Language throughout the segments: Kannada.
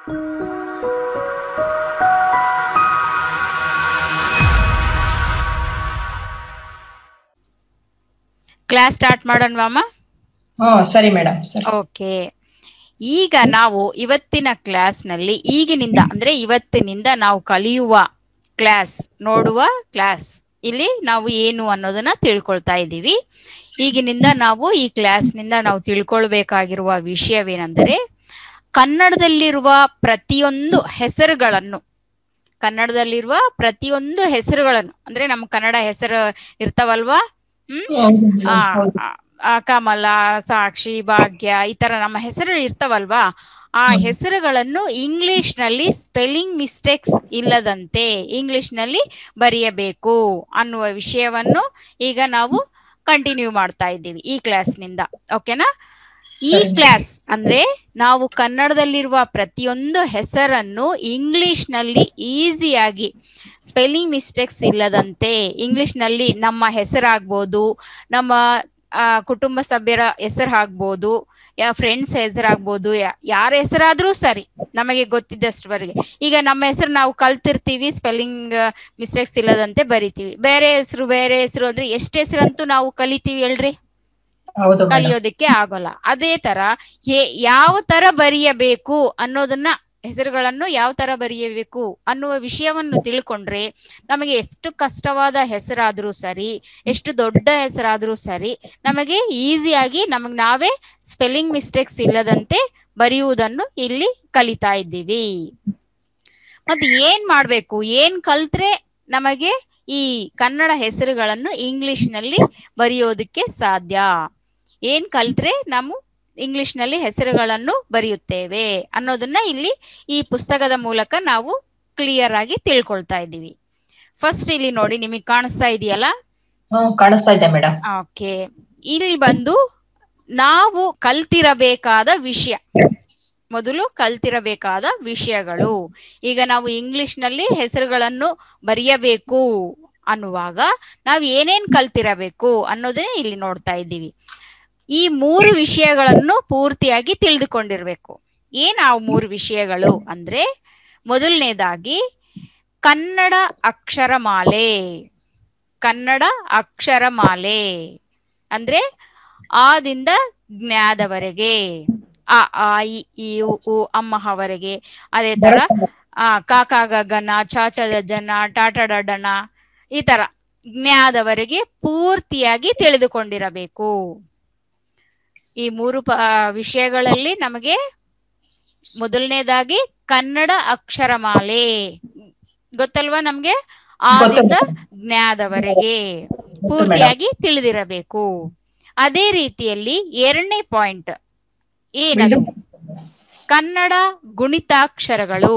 ಕ್ಲಾಸ್ ಸ್ಟಾರ್ಟ್ ಮಾಡೋಣವಾಮ ಹಾ ಸರಿ ಮೇಡಮ್ ಸರಿ ಓಕೆ ಈಗ ನಾವು ಇವತ್ತಿನ ಕ್ಲಾಸ್ನಲ್ಲಿ ಈಗಿನಿಂದ ಅಂದ್ರೆ ಇವತ್ತಿನಿಂದ ನಾವು ಕಲಿಯುವ ಕ್ಲಾಸ್ ನೋಡುವ ಕ್ಲಾಸ್ ಇಲ್ಲಿ ನಾವು ಏನು ಅನ್ನೋದನ್ನ ತಿಳ್ಕೊಳ್ತಾ ಇದ್ದೀವಿ ಈಗಿನಿಂದ ನಾವು ಈ ಕ್ಲಾಸ್ನಿಂದ ನಾವು ತಿಳ್ಕೊಳ್ಬೇಕಾಗಿರುವ ವಿಷಯವೇನೆಂದರೆ ಕನ್ನಡದಲ್ಲಿರುವ ಪ್ರತಿಯೊಂದು ಹೆಸರುಗಳನ್ನು ಕನ್ನಡದಲ್ಲಿರುವ ಪ್ರತಿಯೊಂದು ಹೆಸರುಗಳನ್ನು ಅಂದ್ರೆ ನಮ್ಮ ಕನ್ನಡ ಹೆಸರು ಇರ್ತಾವಲ್ವಾ ಹ್ಮ್ ಹೌದು ಆ, madam, ಹೌದು. ಆ, ಕಮಲ ಸಾಕ್ಷಿ ಭಾಗ್ಯ ಈ ತರ ನಮ್ಮ ಹೆಸರು ಇರ್ತಾವಲ್ವಾ ಆ ಹ್ಮ್. ಹೆಸರುಗಳನ್ನು ಇಂಗ್ಲಿಷ್ ನಲ್ಲಿ ಸ್ಪೆಲ್ಲಿಂಗ್ ಮಿಸ್ಟೇಕ್ಸ್ ಇಲ್ಲದಂತೆ ಇಂಗ್ಲಿಷ್ ನಲ್ಲಿ ಬರೆಯಬೇಕು ಅನ್ನುವ ವಿಷಯವನ್ನು ಈಗ ನಾವು ಕಂಟಿನ್ಯೂ ಮಾಡ್ತಾ ಇದ್ದೀವಿ ಈ ಕ್ಲಾಸ್ನಿಂದ ಓಕೆನಾ ಈ ಸರಿ. ಕ್ಲಾಸ್ ಅಂದ್ರೆ ನಾವು ಕನ್ನಡದಲ್ಲಿರುವ ಪ್ರತಿಯೊಂದು ಹೆಸರನ್ನು ಇಂಗ್ಲಿಷ್ ನಲ್ಲಿ ಈಸಿಯಾಗಿ ಸ್ಪೆಲ್ಲಿಂಗ್ ಮಿಸ್ಟೇಕ್ಸ್ ಇಲ್ಲದಂತೆ ಇಂಗ್ಲಿಷ್ ನಲ್ಲಿ ನಮ್ಮ ಹೆಸರಾಗ್ಬೋದು ನಮ್ಮ ಆ, ಕುಟುಂಬ ಸಭ್ಯರ ಹೆಸರು ಆಗ್ಬೋದು ಯಾ ಫ್ರೆಂಡ್ಸ್ ಹೆಸರಾಗ್ಬೋದು ಯಾ- ಯಾರ ಹೆಸರಾದ್ರೂ ಸರಿ ನಮಗೆ ಗೊತ್ತಿದ್ದಷ್ಟವರೆಗೆ ಈಗ ನಮ್ಮ ಹೆಸರು ನಾವು ಕಲ್ತಿರ್ತೀವಿ ಸ್ಪೆಲ್ಲಿಂಗ್ ಮಿಸ್ಟೇಕ್ಸ್ ಇಲ್ಲದಂತೆ ಬರಿತೀವಿ ಬೇರೆ ಹೆಸರು ಬೇರೆ ಹೆಸರು ಅಂದ್ರೆ ಎಷ್ಟು ಹೆಸರಂತೂ ನಾವು ಕಲಿತೀವಿ ಹೇಳ್ರಿ ಹೌದು ಮೇಡಮ್ ಕಲಿಯೋದಕ್ಕೆ ಆಗೋಲ್ಲ ಅದೇ ತರ ಹೇ- ಯಾವ ತರ ಬರೆಯಬೇಕು ಅನ್ನೋದನ್ನ ಹೆಸರುಗಳನ್ನು ಯಾವ ತರ ಬರೆಯಬೇಕು ಅನ್ನುವ ವಿಷಯವನ್ನು ತಿಳ್ಕೊಂಡ್ರೆ ನಮಗೆ ಎಷ್ಟು ಕಷ್ಟವಾದ ಹೆಸರಾದ್ರೂ ಸರಿ ಎಷ್ಟು ದೊಡ್ಡ ಹೆಸರಾದ್ರೂ ಸರಿ ನಮಗೆ ಈಸಿಯಾಗಿ ನಮಗ್ ನಾವೇ ಸ್ಪೆಲ್ಲಿಂಗ್ ಮಿಸ್ಟೇಕ್ಸ್ ಇಲ್ಲದಂತೆ ಬರೆಯುವುದನ್ನು ಇಲ್ಲಿ ಕಲಿತಾ ಇದ್ದೀವಿ ಮತ್ತೆ ಏನ್ ಮಾಡ್ಬೇಕು ಏನ್ ಕಲ್ತ್ರೆ ನಮಗೆ ಈ ಕನ್ನಡ ಹೆಸರುಗಳನ್ನು ಇಂಗ್ಲಿಷ್ ನಲ್ಲಿ ಬರೆಯೋದಕ್ಕೆ ಸಾಧ್ಯ ಏನ್ ಕಲ್ತ್ರೆ ನಾವು ಇಂಗ್ಲಿಷ್ ನಲ್ಲಿ ಹೆಸರುಗಳನ್ನು ಬರೆಯುತ್ತೇವೆ ಅನ್ನೋದನ್ನ ಇಲ್ಲಿ ಈ ಪುಸ್ತಕದ ಮೂಲಕ ನಾವು ಕ್ಲಿಯರ್ ಆಗಿ ತಿಳ್ಕೊಳ್ತಾ ಇದ್ದೀವಿ ಫಸ್ಟ್ ಇಲ್ಲಿ ನೋಡಿ ನಿಮಗೆ ಕಾಣಿಸ್ತಾ ಇದೆಯಲ್ಲ ಹ್ಮ್ ಕಾಣಿಸ್ತಾ ಇದೆ ಮೇಡಮ್ ಓಕೆ ಇಲ್ಲಿ ಬಂದು ನಾವು ಕಲ್ತಿರಬೇಕಾದ ವಿಷಯ ಮೊದಲು ಕಲ್ತಿರಬೇಕಾದ ವಿಷಯಗಳು ಈಗ ನಾವು ಇಂಗ್ಲಿಷ್ ನಲ್ಲಿ ಹೆಸರುಗಳನ್ನು ಬರೆಯಬೇಕು ಅನ್ನುವಾಗ ನಾವು ಏನೇನ್ ಕಲ್ತಿರಬೇಕು ಅನ್ನೋದನ್ನೇ ಇಲ್ಲಿ ನೋಡ್ತಾ ಇದ್ದೀವಿ ಈ ಮೂರು ವಿಷಯಗಳನ್ನು ಪೂರ್ತಿಯಾಗಿ ತಿಳಿದುಕೊಂಡಿರ್ಬೇಕು ಏನ್ ಆ ಮೂರು ವಿಷಯಗಳು ಅಂದ್ರೆ ಮೊದಲನೇದಾಗಿ ಕನ್ನಡ ಅಕ್ಷರಮಾಲೆ ಕನ್ನಡ ಅಕ್ಷರಮಾಲೆ ಅಂದ್ರೆ ಆದಿಂದ ಜ್ಞಾದವರೆಗೆ ಅ ಆ ಇ ಈ ಉ ಊ ಅಮ್ಮಹವರೆಗೆ ಅದೇ ತರ ಆ ಕಾಕ ಗಗನ ಚಾಚ ಜನ ಟಾಟ ಡಡಣ ಈ ತರ ಜ್ಞಾದವರೆಗೆ ಪೂರ್ತಿಯಾಗಿ ತಿಳಿದುಕೊಂಡಿರಬೇಕು ಈ ಮೂರು ಪ ವಿಷಯಗಳಲ್ಲಿ ನಮಗೆ ಮೊದಲನೇದಾಗಿ ಕನ್ನಡ ಅಕ್ಷರಮಾಲೆ ಗೊತ್ತಲ್ವಾ ನಮ್ಗೆ ಆದಿಂದ ಜ್ಞಾದವರೆಗೆ ಪೂರ್ತಿಯಾಗಿ ತಿಳಿದಿರಬೇಕು ಅದೇ ರೀತಿಯಲ್ಲಿ ಎರಡನೇ ಪಾಯಿಂಟ್ ಏನದು ಕನ್ನಡ ಗುಣಿತಾಕ್ಷರಗಳು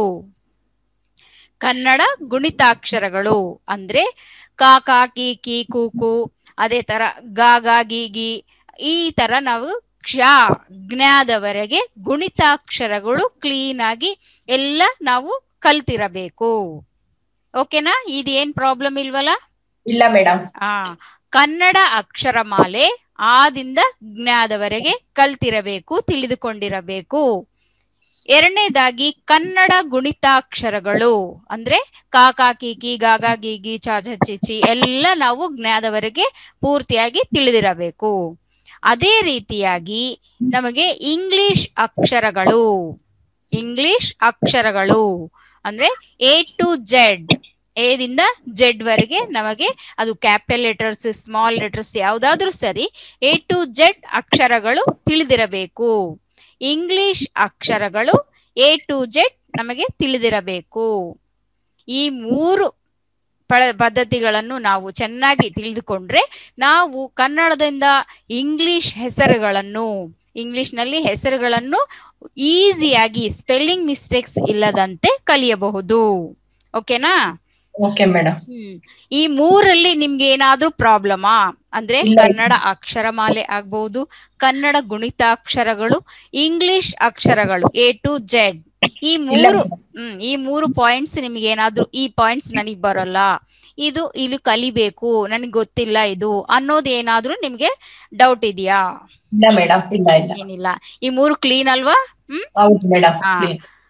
ಕನ್ನಡ ಗುಣಿತಾಕ್ಷರಗಳು ಅಂದ್ರೆ ಕಾ ಕಾ ಕಿ ಕಿ ಕು ಕು ಅದೇ ತರ ಗಾ ಗಾ ಗಿ ಗಿ ಈ ತರ ನಾವು ಕ್ಷ ಜ್ಞಾದವರೆಗೆ ಗುಣಿತಾಕ್ಷರಗಳು ಕ್ಲೀನ್ ಆಗಿ ಎಲ್ಲ ನಾವು ಕಲ್ತಿರಬೇಕು ಓಕೆನಾ ಇದೇನ್ ಪ್ರಾಬ್ಲಮ್ ಇಲ್ವಲ್ಲ ಇಲ್ಲ ಮೇಡಮ್ ಆ ಕನ್ನಡ ಅಕ್ಷರಮಾಲೆ ಆದಿಂದ ಜ್ಞಾದವರೆಗೆ ಕಲ್ತಿರಬೇಕು ತಿಳಿದುಕೊಂಡಿರಬೇಕು ಎರಡನೇದಾಗಿ ಕನ್ನಡ ಗುಣಿತಾಕ್ಷರಗಳು ಅಂದ್ರೆ ಕಾಕಾ ಕೀಕಿ ಗಾಗಾ ಗೀಗಿ ಚಾಚ ಚಿಚಿ ಎಲ್ಲ ನಾವು ಜ್ಞಾದವರೆಗೆ ಪೂರ್ತಿಯಾಗಿ ತಿಳಿದಿರಬೇಕು ಅದೇ ರೀತಿಯಾಗಿ ನಮಗೆ ಇಂಗ್ಲಿಷ್ ಅಕ್ಷರಗಳು ಇಂಗ್ಲಿಷ್ ಅಕ್ಷರಗಳು ಅಂದ್ರೆ ಎ ಟು ಜೆಡ್ ಎದಿಂದ ಜೆಡ್ ವರೆಗೆ ನಮಗೆ ಅದು ಕ್ಯಾಪಿಟಲ್ ಲೆಟರ್ಸ್ ಸ್ಮಾಲ್ ಲೆಟರ್ಸ್ ಯಾವ್ದಾದ್ರೂ ಸರಿ ಎ ಟು ಜೆಡ್ ಅಕ್ಷರಗಳು ತಿಳಿದಿರಬೇಕು ಇಂಗ್ಲಿಷ್ ಅಕ್ಷರಗಳು ಎ ಟು ಜೆಡ್ ನಮಗೆ ತಿಳಿದಿರಬೇಕು ಈ ಮೂರು ಪ ಪದ್ಧತಿಗಳನ್ನು ನಾವು ಚೆನ್ನಾಗಿ ತಿಳಿದುಕೊಂಡ್ರೆ ನಾವು ಕನ್ನಡದಿಂದ ಇಂಗ್ಲಿಷ್ ಹೆಸರುಗಳನ್ನು ಇಂಗ್ಲಿಷ್ನಲ್ಲಿ ಹೆಸರುಗಳನ್ನು ಈಸಿಯಾಗಿ ಸ್ಪೆಲ್ಲಿಂಗ್ ಮಿಸ್ಟೇಕ್ಸ್ ಇಲ್ಲದಂತೆ ಕಲಿಯಬಹುದು ಓಕೆನಾ ಓಕೆ ಮೇಡಮ್ ಹ್ಮ್ ಈ ಮೂರಲ್ಲಿ ನಿಮ್ಗೆ ಏನಾದ್ರೂ ಪ್ರಾಬ್ಲಮಾ ಅಂದ್ರೆ ಇಲ್ಲ. ಕನ್ನಡ ಅಕ್ಷರಮಾಲೆ ಆಗ್ಬಹುದು ಕನ್ನಡ ಗುಣಿತಾಕ್ಷರಗಳು ಇಂಗ್ಲಿಷ್ ಅಕ್ಷರಗಳು ಎ ಟು ಜೆಡ್ ಈ ಮೂರು ಹ್ಮ್ ಈ ಮೂರು ಪಾಯಿಂಟ್ಸ್ ನಿಮ್ಗೆ ಏನಾದ್ರೂ ಈ ಪಾಯಿಂಟ್ಸ್ ನನಗ್ ಬರಲ್ಲ ಇದು ಇಲ್ಲಿ ಕಲಿಬೇಕು ನನಗೆ ಗೊತ್ತಿಲ್ಲ ಇದು ಅನ್ನೋದು ಏನಾದ್ರೂ ನಿಮ್ಗೆ ಡೌಟ್ ಇದೆಯಾ ಇಲ್ಲ ಮೇಡಮ್ ಇಲ್ಲ ಇಲ್ಲ ಏನಿಲ್ಲ ಈ ಮೂರು ಕ್ಲೀನ್ ಅಲ್ವಾ ಹ್ಮ್ ಹೌದು ಮೇಡಮ್ ಹಾ.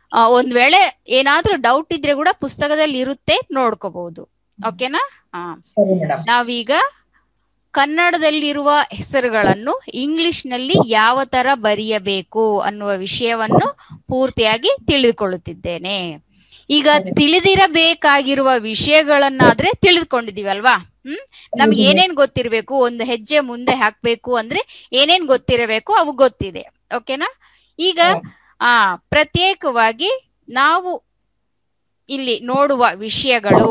ಆ, ಒಂದ್ ವೇಳೆ ಏನಾದ್ರೂ ಡೌಟ್ ಇದ್ರೆ ಕೂಡ ಪುಸ್ತಕದಲ್ಲಿ ಇರುತ್ತೆ ನೋಡ್ಕೋಬಹುದು ಓಕೆನಾ ಹಾ ಸರಿ ಮೇಡಮ್ ನಾವೀಗ ಕನ್ನಡದಲ್ಲಿರುವ ಹೆಸರುಗಳನ್ನು ಇಂಗ್ಲಿಷ್ ನಲ್ಲಿ ಯಾವ ತರ ಬರೆಯಬೇಕು ಅನ್ನುವ ವಿಷಯವನ್ನು ಪೂರ್ತಿಯಾಗಿ ತಿಳಿದುಕೊಳ್ಳುತ್ತಿದ್ದೇನೆ ಈಗ ಸರಿ. ತಿಳಿದಿರಬೇಕಾಗಿರುವ ವಿಷಯಗಳನ್ನಾದ್ರೆ ತಿಳಿದುಕೊಂಡಿದೀವಲ್ವಾ ಹ್ಮ್ ನಮ್ಗೆ ಏನೇನ್ ಗೊತ್ತಿರ್ಬೇಕು ಒಂದು ಹೆಜ್ಜೆ ಮುಂದೆ ಹಾಕ್ಬೇಕು ಅಂದ್ರೆ ಏನೇನ್ ಗೊತ್ತಿರಬೇಕು ಅವು ಗೊತ್ತಿದೆ ಓಕೆನಾ ಈಗ ಆ ಪ್ರತ್ಯೇಕವಾಗಿ ನಾವು ಇಲ್ಲಿ ನೋಡುವ ವಿಷಯಗಳು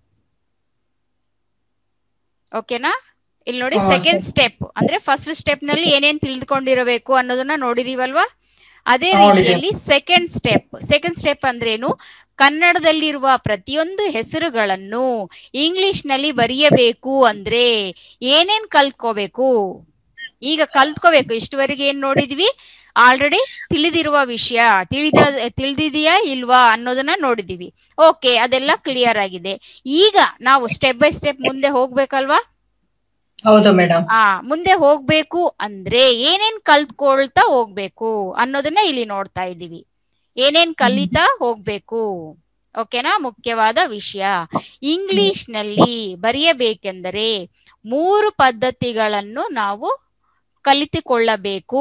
ಓಕೆನಾ ಇಲ್ಲಿ ನೋಡಿ ಹಾ, ಸೆಕೆಂಡ್ ಸರಿ. ಸ್ಟೆಪ್ ಅಂದ್ರೆ ಫಸ್ಟ್ ಸ್ಟೆಪ್ ನಲ್ಲಿ ಏನೇನ್ ತಿಳಿದುಕೊಂಡಿರಬೇಕು ಅನ್ನೋದನ್ನ ನೋಡಿದೀವಲ್ವಾ ಅದೇ ನೋಡಿದೆ. ರೀತಿಯಲ್ಲಿ ಸೆಕೆಂಡ್ ಸ್ಟೆಪ್ ಸೆಕೆಂಡ್ ಸ್ಟೆಪ್ ಅಂದ್ರೇನು ಕನ್ನಡದಲ್ಲಿರುವ ಪ್ರತಿಯೊಂದು ಹೆಸರುಗಳನ್ನು ಇಂಗ್ಲಿಷ್ ನಲ್ಲಿ ಬರೆಯಬೇಕು ಅಂದ್ರೆ ಏನೇನ್ ಕಲ್ತ್ಕೋಬೇಕು ಈಗ ಕಲ್ತ್ಕೋಬೇಕು ಇಷ್ಟುವರೆಗೆ ಏನ್ ನೋಡಿದ್ವಿ ಆಲ್ರೆಡಿ ತಿಳಿದಿರುವ ವಿಷಯ ತಿಳಿದ ತಿಳಿದಿದೆಯಾ ಇಲ್ವಾ ಅನ್ನೋದನ್ನ ನೋಡಿದೀವಿ ಓಕೆ ಅದೆಲ್ಲ ಕ್ಲಿಯರ್ ಆಗಿದೆ ಈಗ ನಾವು ಸ್ಟೆಪ್ ಬೈ ಸ್ಟೆಪ್ ಮುಂದೆ ಹೋಗ್ಬೇಕಲ್ವಾ ಹೌದು ಮೇಡಮ್ ಆ ಮುಂದೆ ಹೋಗ್ಬೇಕು ಅಂದ್ರೆ ಏನೇನ್ ಕಲ್ತ್ಕೊಳ್ತಾ ಹೋಗ್ಬೇಕು ಅನ್ನೋದನ್ನ ಇಲ್ಲಿ ನೋಡ್ತಾ ಇದ್ದೀವಿ ಏನೇನ್ ಕಲಿತಾ ಹೋಗ್ಬೇಕು ಓಕೆನಾ ಮುಖ್ಯವಾದ ವಿಷಯ ಇಂಗ್ಲಿಷ್ ನಲ್ಲಿ ಬರೆಯಬೇಕೆಂದರೆ ಮೂರು ಪದ್ಧತಿಗಳನ್ನು ನಾವು ಕಲಿತುಕೊಳ್ಳಬೇಕು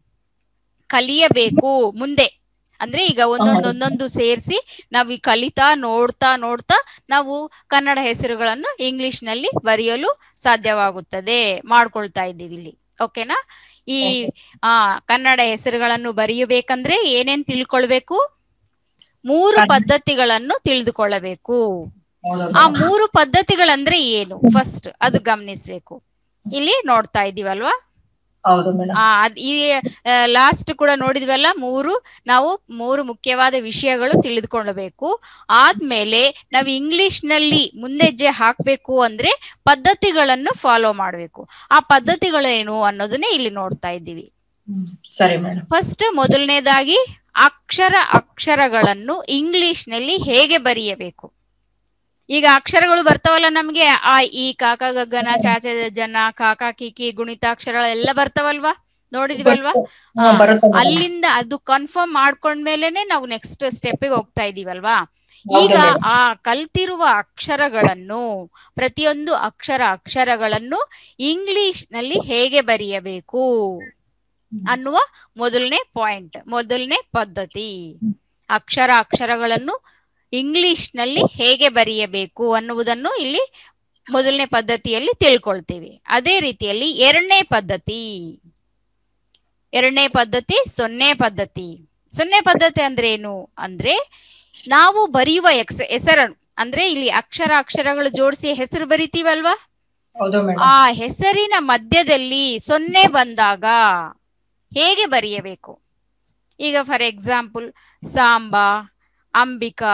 ಕಲಿಯಬೇಕು ಮುಂದೆ ಅಂದ್ರೆ ಈಗ ಒಂದೊಂದು ಒಂದೊಂದು ಸೇರಿಸಿ ನಾವು ಈ ಕಲಿತಾ ನೋಡ್ತಾ ನೋಡ್ತಾ ನಾವು ಕನ್ನಡ ಹೆಸರುಗಳನ್ನು ಇಂಗ್ಲಿಷ್ ನಲ್ಲಿ ಬರೆಯಲು ಸಾಧ್ಯವಾಗುತ್ತದೆ ಮಾಡ್ಕೊಳ್ತಾ ಇದ್ದೀವಿ ಇಲ್ಲಿ ಓಕೆನಾ ಈ ಆ ಕನ್ನಡ ಹೆಸರುಗಳನ್ನು ಬರೆಯಬೇಕಂದ್ರೆ ಏನೇನ್ ತಿಳ್ಕೊಳ್ಬೇಕು ಮೂರು ಕನ್ನಡ- ಪದ್ಧತಿಗಳನ್ನು ತಿಳಿದುಕೊಳ್ಳಬೇಕು ಹೌದು ಆ ಮೇಡಮ್. ಮೂರು ಪದ್ಧತಿಗಳಂದ್ರೆ ಏನು ಫಸ್ಟ್ ಅದು ಗಮನಿಸ್ಬೇಕು ಇಲ್ಲಿ ನೋಡ್ತಾ ಇದೀವಲ್ವಾ ಹೌದು ಮೇಡಮ್ ಆ ಅದ್ ಈ ಲಾಸ್ಟ್ ಕೂಡ ನೋಡಿದ್ವಲ್ಲ ಮೂರು ನಾವು ಮೂರು ಮುಖ್ಯವಾದ ವಿಷಯಗಳು ತಿಳಿದುಕೊಳ್ಳಬೇಕು ಆದ್ಮೇಲೆ ನಾವು ಇಂಗ್ಲಿಷ್ ನಲ್ಲಿ ಮುಂದೆಜ್ಜೆ ಹಾಕ್ಬೇಕು ಅಂದ್ರೆ ಪದ್ಧತಿಗಳನ್ನು ಫಾಲೋ ಮಾಡ್ಬೇಕು ಆ ಪದ್ಧತಿಗಳೇನು ಅನ್ನೋದನ್ನೇ ಇಲ್ಲಿ ನೋಡ್ತಾ ಇದ್ದೀವಿ ಹ್ಮ್. ಸರಿ ಮೇಡಮ್ ಫಸ್ಟ್ ಮೊದಲನೇದಾಗಿ ಅಕ್ಷರ ಅಕ್ಷರಗಳನ್ನು ಇಂಗ್ಲಿಷ್ ನಲ್ಲಿ ಹೇಗೆ ಬರೆಯಬೇಕು ಈಗ ಅಕ್ಷರಗಳು ಬರ್ತಾವಲ್ಲ ನಮ್ಗೆ ಆ ಈ ಕಾಕ ಗಗ್ಗನ ಚಾಚ ಜನ ಕಾಕ ಕಿಕಿ ಗುಣಿತಾಕ್ಷರಗಳೆಲ್ಲ ಬರ್ತಾವಲ್ವಾ ನೋಡಿದಿವಲ್ವಾ ಹಾ, ಹಾ, ಬರುತ್ತೆ ಮೇಡಮ್. ಅಲ್ಲಿಂದ ಅದು ಕನ್ಫರ್ಮ್ ಮಾಡ್ಕೊಂಡ್ಮೇಲೆನೆ ನಾವು ನೆಕ್ಸ್ಟ್ ಸ್ಟೆಪ್ಗೆ ಹೋಗ್ತಾ ಇದೀವಲ್ವಾ ಹೌದು ಈಗ ಮೇಡಮ್. ಆ ಕಲ್ತಿರುವ ಅಕ್ಷರಗಳನ್ನು ಪ್ರತಿಯೊಂದು ಅಕ್ಷರ ಅಕ್ಷರಗಳನ್ನು ಇಂಗ್ಲಿಷ್ ನಲ್ಲಿ ಹೇಗೆ ಬರೆಯಬೇಕು ಅನ್ನುವ ಮೊದಲನೇ ಪಾಯಿಂಟ್ ಮೊದಲನೇ ಪದ್ಧತಿ ಅಕ್ಷರ ಅಕ್ಷರಗಳನ್ನು ಇಂಗ್ಲಿಷ್ ನಲ್ಲಿ ಹೇಗೆ ಬರೆಯಬೇಕು ಅನ್ನುವುದನ್ನು ಇಲ್ಲಿ ಮೊದಲನೇ ಪದ್ಧತಿಯಲ್ಲಿ ತಿಳ್ಕೊಳ್ತೀವಿ ಅದೇ ರೀತಿಯಲ್ಲಿ ಎರಡನೇ ಪದ್ಧತಿ ಎರಡನೇ ಪದ್ಧತಿ ಸೊನ್ನೆ ಪದ್ಧತಿ ಸೊನ್ನೆ ಪದ್ಧತಿ ಅಂದ್ರೆ ಏನು ಅಂದ್ರೆ ನಾವು ಬರೆಯುವ ಎಕ್ಸ್ ಹೆಸರನ್ನು ಅಂದ್ರೆ ಇಲ್ಲಿ ಅಕ್ಷರ ಅಕ್ಷರಗಳು ಜೋಡಿಸಿ ಹೆಸರು ಬರಿತೀವಲ್ವಾ ಹೌದು ಮೇಡಮ್ ಆ ಹೆಸರಿನ ಮಧ್ಯದಲ್ಲಿ ಸೊನ್ನೆ ಬಂದಾಗ ಹೇಗೆ ಬರೆಯಬೇಕು ಈಗ ಫಾರ್ ಎಕ್ಸಾಂಪಲ್ ಸಾಂಬಾ ಅಂಬಿಕಾ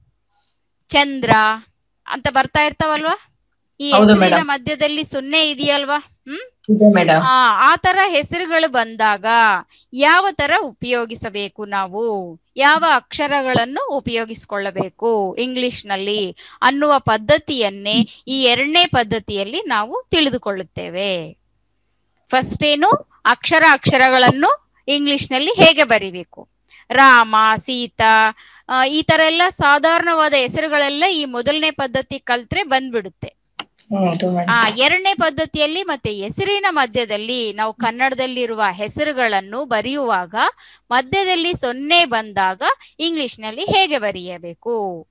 ಚಂದ್ರ ಅಂತ ಬರ್ತಾ ಇರ್ತಾವಲ್ವಾ ಈ ಹೌದು ಹೆಸರಿನ madam. ಮಧ್ಯದಲ್ಲಿ ಸೊನ್ನೆ ಇದೆಯಲ್ವಾ ಹ್ಮ್ ಇದೆ ಮೇಡಮ್ ಆ ಆ ತರ ಹೆಸರುಗಳು ಬಂದಾಗ ಯಾವ ತರ ಉಪಯೋಗಿಸಬೇಕು ನಾವು ಯಾವ ಅಕ್ಷರಗಳನ್ನು ಉಪಯೋಗಿಸಿಕೊಳ್ಳಬೇಕು ಇಂಗ್ಲಿಷ್ ನಲ್ಲಿ ಅನ್ನುವ ಪದ್ಧತಿಯನ್ನೇ ಈ ಎರಡನೇ ಪದ್ಧತಿಯಲ್ಲಿ ನಾವು ತಿಳಿದುಕೊಳ್ಳುತ್ತೇವೆ ಫಸ್ಟ್ ಏನು ಅಕ್ಷರ ಅಕ್ಷರಗಳನ್ನು ಇಂಗ್ಲಿಷ್ ನಲ್ಲಿ ಹೇಗೆ ಬರಿಬೇಕು ರಾಮ ಸೀತಾ ಆ, ಈ ತರ ಎಲ್ಲ ಸಾಧಾರಣವಾದ ಹೆಸರುಗಳೆಲ್ಲ ಈ ಮೊದಲನೇ ಪದ್ಧತಿ ಕಲ್ತ್ರೆ ಬಂದ್ಬಿಡುತ್ತೆ ಹೌದು ಆ ಮೇಡಮ್ ಎರಡನೇ ಪದ್ಧತಿಯಲ್ಲಿ ಮತ್ತೆ ಹೆಸರಿನ ಮಧ್ಯದಲ್ಲಿ ನಾವು ಕನ್ನಡದಲ್ಲಿರುವ ಹೆಸರುಗಳನ್ನು ಬರೆಯುವಾಗ ಮಧ್ಯದಲ್ಲಿ ಸೊನ್ನೆ ಬಂದಾಗ ಇಂಗ್ಲಿಷ್ ನಲ್ಲಿ ಹೇಗೆ ಬರೆಯಬೇಕು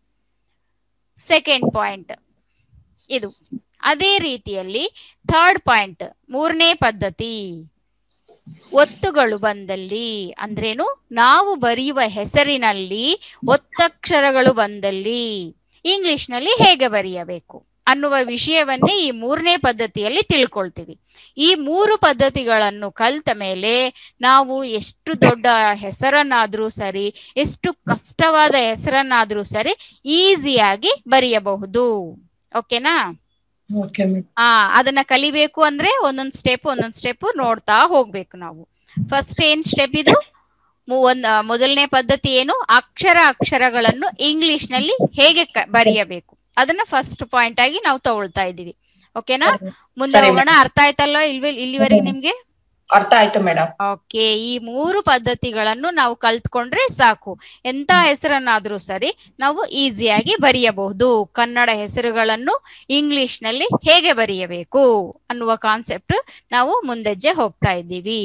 ಸೆಕೆಂಡ್ ಪಾಯಿಂಟ್ ಇದು ಅದೇ ರೀತಿಯಲ್ಲಿ ಥರ್ಡ್ ಪಾಯಿಂಟ್ ಮೂರನೇ ಪದ್ಧತಿ ಒತ್ತುಗಳು ಬಂದಲ್ಲಿ ಅಂದ್ರೇನು ನಾವು ಬರೆಯುವ ಹೆಸರಿನಲ್ಲಿ ಒತ್ತಕ್ಷರಗಳು ಬಂದಲ್ಲಿ ಇಂಗ್ಲಿಷ್ ನಲ್ಲಿ ಹೇಗೆ ಬರೆಯಬೇಕು ಅನ್ನುವ ವಿಷಯವನ್ನೇ ಈ ಮೂರನೇ ಪದ್ಧತಿಯಲ್ಲಿ ತಿಳ್ಕೊಳ್ತೀವಿ ಈ ಮೂರು ಪದ್ಧತಿಗಳನ್ನು ಕಲ್ತ ಮೇಲೆ ನಾವು ಎಷ್ಟು ದೊಡ್ಡ ಹೆಸರನ್ನಾದ್ರೂ ಸರಿ ಎಷ್ಟು ಕಷ್ಟವಾದ ಹೆಸರನ್ನಾದ್ರೂ ಸರಿ ಈಸಿಯಾಗಿ ಬರೆಯಬಹುದು ಓಕೆನಾ ಓಕೆ ಮೇಡಮ್ ಆ ಅದನ್ನ ಕಲಿಬೇಕು ಅಂದ್ರೆ ಒಂದೊಂದ್ ಸ್ಟೆಪ್ ಒಂದೊಂದ್ ಸ್ಟೆಪ್ ನೋಡ್ತಾ ಹೋಗ್ಬೇಕು ನಾವು ಫಸ್ಟ್ ಏನ್ ಸ್ಟೆಪ್ ಇದು ಮು- ಒಂದ್ ಆ, ಮೊದಲನೇ ಪದ್ಧತಿ ಏನು ಅಕ್ಷರ ಅಕ್ಷರಗಳನ್ನು ಇಂಗ್ಲಿಷ್ ನಲ್ಲಿ ಹೇಗೆ ಕ- ಬರೆಯಬೇಕು ಅದನ್ನ ಫಸ್ಟ್ ಪಾಯಿಂಟ್ ಆಗಿ ನಾವು ತಗೊಳ್ತಾ ಇದೀವಿ ಓಕೆನಾ ಮುಂದೆ ಸರಿ ಹೋಗೋಣ ಅರ್ಥ ಆಯ್ತಲ್ವಾ ಇಲ್ವೇ ಇಲ್ಲಿವರೆಗೆ ನಿಮ್ಗೆ ಅರ್ಥ ಆಯ್ತು ಮೇಡಮ್ ಓಕೆ ಈ ಮೂರು ಪದ್ಧತಿಗಳನ್ನು ನಾವು ಕಲ್ತ್ಕೊಂಡ್ರೆ ಸಾಕು ಎಂತ ಹೆಸರನ್ನಾದ್ರೂ ಸರಿ ನಾವು ಈಸಿಯಾಗಿ ಬರೆಯಬಹುದು ಕನ್ನಡ ಹೆಸರುಗಳನ್ನು ಇಂಗ್ಲಿಷ್ ನಲ್ಲಿ ಹೇಗೆ ಬರೆಯಬೇಕು ಅನ್ನುವ ಕಾನ್ಸೆಪ್ಟ್ ನಾವು ಮುಂದೆಜ್ಜೆ ಹೋಗ್ತಾ ಇದ್ದೀವಿ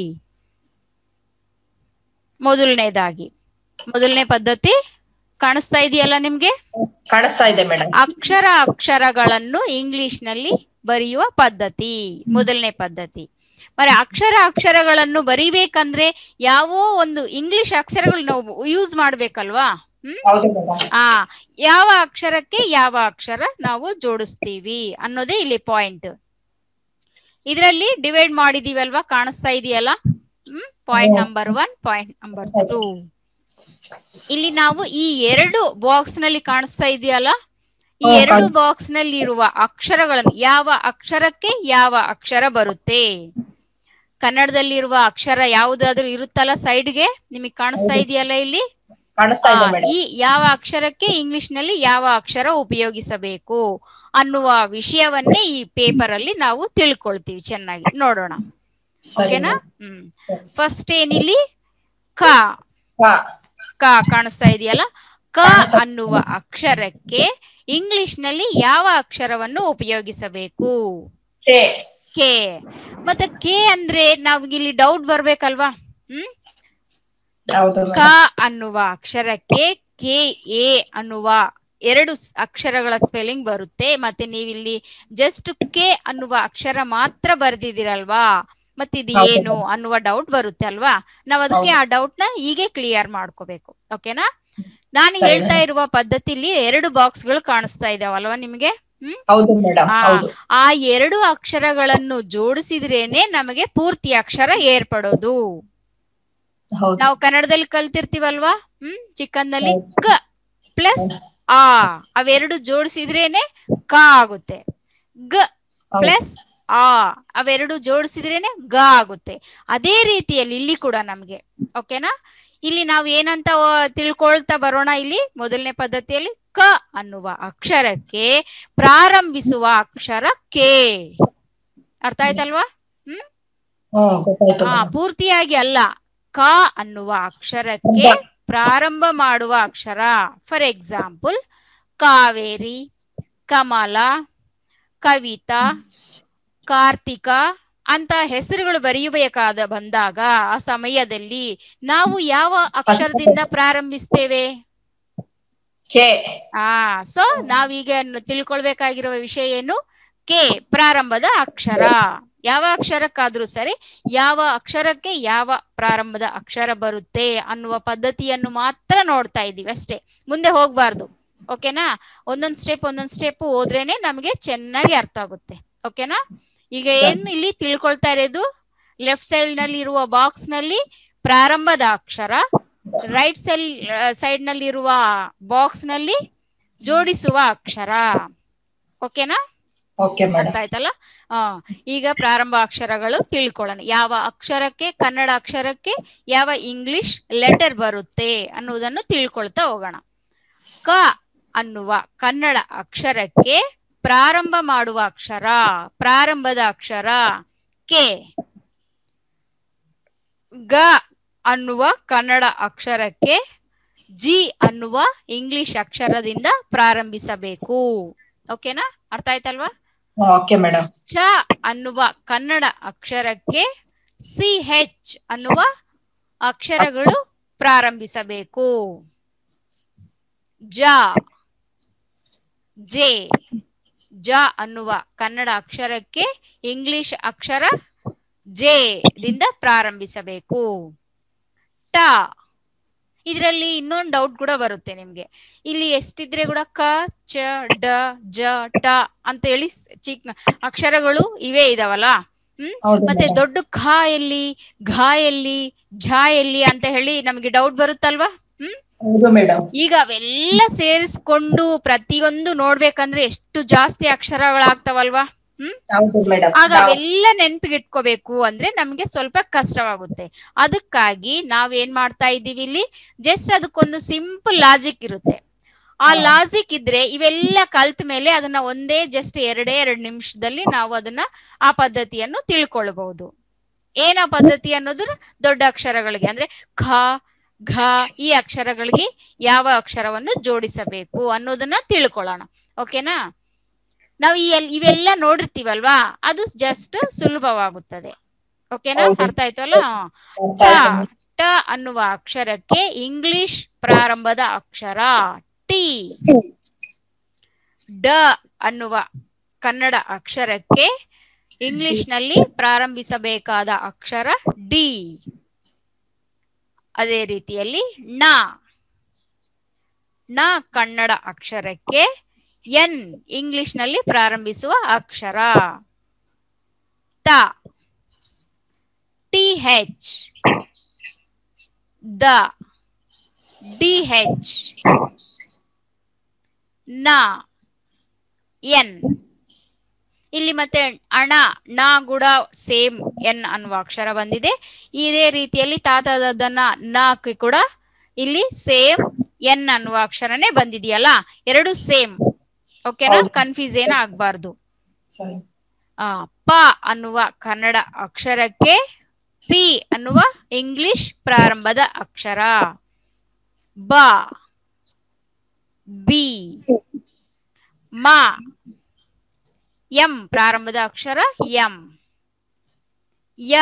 ಮೊದಲನೇದಾಗಿ ಮೊದಲನೇ ಪದ್ಧತಿ ಕಾಣಿಸ್ತಾ ಇದೆಯಲ್ಲ ನಿಮ್ಗೆ ಕಾಣಿಸ್ತಾ ಇದೆ ಮೇಡಮ್ ಅಕ್ಷರ ಅಕ್ಷರಗಳನ್ನು ಇಂಗ್ಲಿಷ್ ನಲ್ಲಿ ಬರೆಯುವ ಪದ್ಧತಿ ಮೊದಲನೇ ಪದ್ಧತಿ మరి ಅಕ್ಷರ ಅಕ್ಷರಗಳನ್ನು ಬರಿಬೇಕಂದ್ರೆ ಯಾವೋ ಒಂದು ಇಂಗ್ಲಿಷ್ ಅಕ್ಷರಗಳು ನಾವು ಯೂಸ್ ಮಾಡ್ಬೇಕಲ್ವಾ ಹ್ಮ್ ಹೌದು ಮೇಡಮ್ ಆ ಯಾವ ಅಕ್ಷರಕ್ಕೆ ಯಾವ ಅಕ್ಷರ ನಾವು ಜೋಡಿಸ್ತೀವಿ ಅನ್ನೋದೇ ಇಲ್ಲಿ ಪಾಯಿಂಟ್ ಇದರಲ್ಲಿ ಡಿವೈಡ್ ಮಾಡಿದೀವಲ್ವಾ ಕಾಣಿಸ್ತಾ ಇದೆಯಲ್ಲ ಹ್ಮ್ point number one point number two ಇಲ್ಲಿ ನಾವು ಈ ಎರಡು ಬಾಕ್ಸ್ ನಲ್ಲಿ ಕಾಣಿಸ್ತಾ ಇದೆಯಲ್ಲ ಈ ಹಾ, ಎರಡು ಕಾಣ್- ಬಾಕ್ಸ್ ನಲ್ಲಿ ಇರುವ ಅಕ್ಷರಗಳನ್ನು ಯಾವ ಅಕ್ಷರಕ್ಕೆ ಯಾವ ಅಕ್ಷರ ಬರುತ್ತೆ ಕನ್ನಡದಲ್ಲಿರುವ ಅಕ್ಷರ ಯಾವುದಾದ್ರೂ ಇರುತ್ತಲ್ಲ ಸೈಡ್ಗೆ ನಿಮಗೆ ಕಾಣಿಸ್ತಾ ಹೌದು. ಇದೆಯಲ್ಲ ಇಲ್ಲಿ ಕಾಣಿಸ್ತಾ ಇದೆ ಆ, ಮೇಡಮ್ ಈ ಯಾವ ಅಕ್ಷರಕ್ಕೆ ಇಂಗ್ಲಿಷ್ ನಲ್ಲಿ ಯಾವ ಅಕ್ಷರ ಉಪಯೋಗಿಸಬೇಕು ಅನ್ನುವ ವಿಷಯವನ್ನೇ ಈ ಪೇಪರ್ ಅಲ್ಲಿ ನಾವು ತಿಳ್ಕೊಳ್ತೀವಿ ಚೆನ್ನಾಗಿ ನೋಡೋಣ ಸರಿ ಓಕೆನಾ madam. ಹ್ಮ್ ಸರಿ. ಫಸ್ಟ್ ಏನಿಲ್ಲಿ ಕ ಹಾ, ಕ ಕಾಣಿಸ್ತಾ ಇದೆಯಲ್ಲ ಕ ಅನ್ನುವ ಅಕ್ಷರಕ್ಕೆ ಇಂಗ್ಲಿಷ್ ನಲ್ಲಿ ಯಾವ ಅಕ್ಷರವನ್ನು ಉಪಯೋಗಿಸಬೇಕು ಕೆ ಕೆ ಮತ್ತೆ ಕೆ ಅಂದ್ರೆ ನಮ್ಗಿಲ್ಲಿ ಡೌಟ್ ಬರ್ಬೇಕಲ್ವಾ ಹ್ಮ್ ಹೌದು ಕ ಮೇಡಮ್ ಅನ್ನುವ ಅಕ್ಷರಕ್ಕೆ ಕೆ ಎ ಅನ್ನುವ ಎರಡು ಸ್- ಅಕ್ಷರಗಳ ಸ್ಪೆಲ್ಲಿಂಗ್ ಬರುತ್ತೆ ಮತ್ತೆ ನೀವಿಲ್ಲಿ ಜಸ್ಟ್ ಕೆ ಅನ್ನುವ ಅಕ್ಷರ ಮಾತ್ರ ಬರ್ದಿದಿರಲ್ವಾ ಮತ್ತಿದು ಹೌದು ಏನು ಅನ್ನುವ ಡೌಟ್ ಬರುತ್ತೆ ಅಲ್ವಾ ನಾವ್ ಅದಕ್ಕೆ ಆ ಡೌಟ್ ನ ಹೀಗೆ ಕ್ಲಿಯರ್ ಮಾಡ್ಕೋಬೇಕು ಓಕೆನಾ ನಾನು ಸರಿ ಹೇಳ್ತಾ madam. ಇರುವ ಪದ್ಧತಿಲಿ ಎರಡು ಬಾಕ್ಸ್ ಗಳು ಕಾಣಿಸ್ತಾ ಇದಾವಲ್ವಾ ನಿಮ್ಗೆ ಹ್ಮ್ ಹೌದು ಮೇಡಮ್ ಆ, ಹೌದು ಆ ಎರಡು ಅಕ್ಷರಗಳನ್ನು ಜೋಡಿಸಿದ್ರೇನೆ ನಮಗೆ ಪೂರ್ತಿ ಅಕ್ಷರ ಏರ್ಪಡೋದು ಹೌದು ನಾವು ಕನ್ನಡದಲ್ಲಿ ಕಲ್ತಿರ್ತೀವಲ್ವಾ ಹ್ಮ್ ಚಿಕ್ಕಂದಲ್ಲಿ ಹೌದು. ಕ ಪ್ಲಸ್ ಆ ಅವೆರಡು ಜೋಡಿಸಿದ್ರೇನೆ ಕ ಆಗುತ್ತೆ ಗ ಹೌದು. ಪ್ಲಸ್ ಆ ಅವೆರಡು ಜೋಡಿಸಿದ್ರೇನೆ ಗ ಆಗುತ್ತೆ ಅದೇ ರೀತಿಯಲ್ಲಿ ಇಲ್ಲಿ ಕೂಡ ನಮ್ಗೆ ಓಕೆನಾ ಇಲ್ಲಿ ನಾವು ಏನಂತ ಆ, ತಿಳ್ಕೊಳ್ತಾ ಬರೋಣ ಇಲ್ಲಿ ಮೊದಲನೇ ಪದ್ಧತಿಯಲ್ಲಿ ಕ ಅನ್ನುವ ಅಕ್ಷರಕ್ಕೆ ಪ್ರಾರಂಭಿಸುವ ಅಕ್ಷರ ಕೆ ಅರ್ಥ ಆಯ್ತಲ್ವಾ ಹ್ಮ್ ಹ್ಮ್ ಗೊತ್ತಾಯ್ತು ಆ madam. ಪೂರ್ತಿಯಾಗಿ ಅಲ್ಲ ಕ ಅನ್ನುವ ಅಕ್ಷರಕ್ಕೆ ಪ್ರಾರಂಭ ಮಾಡುವ ಅಕ್ಷರ ಫಾರ್ ಎಕ್ಸಾಂಪಲ್ ಕಾವೇರಿ ಕಮಲ ಕವಿತಾ ಕಾರ್ತಿಕ ಅಂತ ಹೆಸರುಗಳು ಬರೆಯಬೇಕಾದ ಬಂದಾಗ ಆ ಸಮಯದಲ್ಲಿ ನಾವು ಯಾವ ಅಕ್ಷರದಿಂದ ಪ್ರಾರಂಭಿಸ್ತೇವೆ ಕೆ ಆ ಸೊ ನಾವೀಗ ನ- ತಿಳ್ಕೊಳ್ಬೇಕಾಗಿರುವ ವಿಷಯ ಏನು ಕೆ ಪ್ರಾರಂಭದ ಅಕ್ಷರ ಯಾವ ಅಕ್ಷರಕ್ಕಾದ್ರೂ ಸರಿ ಯಾವ ಅಕ್ಷರಕ್ಕೆ ಯಾವ ಪ್ರಾರಂಭದ ಅಕ್ಷರ ಬರುತ್ತೆ ಅನ್ನುವ ಪದ್ಧತಿಯನ್ನು ಮಾತ್ರ ನೋಡ್ತಾ ಇದೀವಿ ಅಷ್ಟೇ ಮುಂದೆ ಹೋಗ್ಬಾರ್ದು ಓಕೆನಾ ಒಂದೊಂದ್ ಸ್ಟೆಪ್ ಒಂದೊಂದ್ ಸ್ಟೆಪ್ ಹೋದ್ರೇನೆ ನಮಗೆ ಚೆನ್ನಾಗಿ ಅರ್ಥ ಆಗುತ್ತೆ ಓಕೆನಾ ಈಗ ಏನ್ ಇಲ್ಲಿ ತಿಳ್ಕೊಳ್ತಾ ಇರೋದು ಲೆಫ್ಟ್ ಸೈಡ್ ನಲ್ಲಿ ಇರುವ ಬಾಕ್ಸ್ ನಲ್ಲಿ ಪ್ರಾರಂಭದ ಅಕ್ಷರ ರೈಟ್ ಸೈಡ್ ಸೈಡ್ ನಲ್ಲಿ ಇರುವ ಬಾಕ್ಸ್ ನಲ್ಲಿ ಜೋಡಿಸುವ ಅಕ್ಷರ ಓಕೆನಾ ಓಕೆ ಮೇಡಮ್ ಅರ್ಥ ಆಯ್ತಲ್ಲ ಆ ಈಗ ಪ್ರಾರಂಭ ಅಕ್ಷರಗಳು ತಿಳ್ಕೊಳ್ಳೋಣ ಯಾವ ಅಕ್ಷರಕ್ಕೆ ಕನ್ನಡ ಅಕ್ಷರಕ್ಕೆ ಯಾವ ಇಂಗ್ಲಿಷ್ ಲೆಟರ್ ಬರುತ್ತೆ ಅನ್ನುವುದನ್ನು ತಿಳ್ಕೊಳ್ತಾ ಹೋಗೋಣ ಕ ಅನ್ನುವ ಕನ್ನಡ ಅಕ್ಷರಕ್ಕೆ ಪ್ರಾರಂಭ ಮಾಡುವ ಅಕ್ಷರ ಪ್ರಾರಂಭದ ಅಕ್ಷರ ಕೆ ಗ ಅನ್ನುವ ಕನ್ನಡ ಅಕ್ಷರಕ್ಕೆ ಜಿ ಅನ್ನುವ ಇಂಗ್ಲಿಷ್ ಅಕ್ಷರದಿಂದ ಪ್ರಾರಂಭಿಸಬೇಕು ಓಕೆನಾ ಅರ್ಥ ಆಯ್ತಲ್ವಾ ಓಕೆ ಮೇಡಮ್ ಚ ಅನ್ನುವ ಕನ್ನಡ ಅಕ್ಷರಕ್ಕೆ ಸಿ ಹೆಚ್ ಅನ್ನುವ ಅಕ್ಷರಗಳು ಪ್ರಾರಂಭಿಸಬೇಕು ಜ ಜೆ ಜ ಅನ್ನುವ ಕನ್ನಡ ಅಕ್ಷರಕ್ಕೆ ಇಂಗ್ಲಿಷ್ ಅಕ್ಷರ ಜೆ ದಿಂದ ಪ್ರಾರಂಭಿಸಬೇಕು ಟ ಇದರಲ್ಲಿ ಇನ್ನೊಂದು ಡೌಟ್ ಕೂಡ ಬರುತ್ತೆ ನಿಮ್ಗೆ ಇಲ್ಲಿ ಎಷ್ಟಿದ್ರೆ ಕೂಡ ಕ ಚ ಡ ಜ ಟ ಅಂತ ಹೇಳಿ ಸ್- ಚಿಕ್ಕ ಅಕ್ಷರಗಳು ಇವೇ ಇದಾವಲ್ಲ ಹ್ಮ್ ಹೌದು ಮತ್ತೆ madam. ದೊಡ್ಡ ಖ ಎಲ್ಲಿ ಘ ಎಲ್ಲಿ ಝ ಎಲ್ಲಿ ಅಂತ ಹೇಳಿ ನಮ್ಗೆ ಡೌಟ್ ಬರುತ್ತಲ್ವಾ ಹ್ಮ್ ಹೌದು ಮೇಡಮ್ ಈಗ ಅವೆಲ್ಲ ಸೇರಿಸ್ಕೊಂಡು ಪ್ರತಿಯೊಂದು ನೋಡ್ಬೇಕಂದ್ರೆ ಎಷ್ಟು ಜಾಸ್ತಿ ಅಕ್ಷರಗಳಾಗ್ತಾವಲ್ವಾ ಹ್ಮ್ ಹೌದು ಮೇಡಮ್ ಆಗ ಅವೆಲ್ಲ ನೆನ್ಪಿಗೆ ಇಟ್ಕೋಬೇಕು ಅಂದ್ರೆ ನಮ್ಗೆ ಸ್ವಲ್ಪ ಕಷ್ಟವಾಗುತ್ತೆ ಅದಕ್ಕಾಗಿ ನಾವ್ ಏನ್ ಮಾಡ್ತಾ ಇದ್ದೀವಿ ಇಲ್ಲಿ ಜಸ್ಟ್ ಅದಕ್ಕೊಂದು ಸಿಂಪಲ್ ಲಾಜಿಕ್ ಇರುತ್ತೆ ಆ ಹಾ. ಲಾಜಿಕ್ ಇದ್ರೆ ಇವೆಲ್ಲ ಕಲ್ತ ಮೇಲೆ ಅದನ್ನ ಒಂದೇ ಜಸ್ಟ್ ಎರಡೇ ಎರಡು ನಿಮಿಷದಲ್ಲಿ ನಾವು ಅದನ್ನ ಆ ಪದ್ಧತಿಯನ್ನು ತಿಳ್ಕೊಳ್ಬಹುದು ಏನ ಪದ್ಧತಿ ಅನ್ನೋದು ದೊಡ್ಡ ಅಕ್ಷರಗಳಿಗೆ ಅಂದ್ರೆ ಖ ಘ ಈ ಅಕ್ಷರಗಳಿಗೆ ಯಾವ ಅಕ್ಷರವನ್ನು ಜೋಡಿಸಬೇಕು ಅನ್ನೋದನ್ನ ತಿಳ್ಕೊಳ್ಳೋಣ ಓಕೆನಾ ನಾವು ಈ ಎಲ್- ಇವೆಲ್ಲ ನೋಡಿರ್ತೀವಲ್ವಾ ಅದು ಜಸ್ಟ್ ಸುಲಭವಾಗುತ್ತದೆ ಓಕೆನಾ ಹೌದು. ಅರ್ಥ ಆಯ್ತಲ್ಲ ಅರ್ಥ ಟ ಆಯ್ತು madam. ಟ ಅನ್ನುವ ಅಕ್ಷರಕ್ಕೆ ಇಂಗ್ಲಿಷ್ ಪ್ರಾರಂಭದ ಅಕ್ಷರ ಟಿ ಡ ಅನ್ನುವ ಕನ್ನಡ ಅಕ್ಷರಕ್ಕೆ ಇಂಗ್ಲಿಷ್ ನಲ್ಲಿ ಪ್ರಾರಂಭಿಸಬೇಕಾದ ಅಕ್ಷರ ಡಿ ಅದೇ ರೀತಿಯಲ್ಲಿ ಣ ನ ಕನ್ನಡ ಅಕ್ಷರಕ್ಕೆ ಎನ್ ಇಂಗ್ಲಿಷ್ ನಲ್ಲಿ ಪ್ರಾರಂಭಿಸುವ ಅಕ್ಷರ ತ ಟಿ ಹೆಚ್ ದ ಡಿ ಹೆಚ್ ನ ಎನ್ ಇಲ್ಲಿ ಮತ್ತೆ ಅಣ ನ ಕೂಡ ಸೇಮ್ ಎನ್ ಅನ್ನುವ ಅಕ್ಷರ ಬಂದಿದೆ ಇದೇ ರೀತಿಯಲ್ಲಿ ತಾತದನ್ನ ನಾಕ್ ಕೂಡ ಇಲ್ಲಿ ಸೇಮ್ ಎನ್ ಅನ್ನುವ ಅಕ್ಷರನೇ ಬಂದಿದೆಯಲ್ಲ ಎರಡು ಸೇಮ್ ಓಕೆನಾ ಹೌದು. ಕನ್ಫ್ಯೂಸ್ ಏನ ಆಗ್ಬಾರ್ದು ಸರಿ ಆ ಪ ಅನ್ನುವ ಕನ್ನಡ ಅಕ್ಷರಕ್ಕೆ ಪಿ ಅನ್ನುವ ಇಂಗ್ಲಿಷ್ ಪ್ರಾರಂಭದ ಅಕ್ಷರ ಬ ಬಿ ಮ ಎಂ ಪ್ರಾರಂಭದ ಅಕ್ಷರ ಎಂ ಯ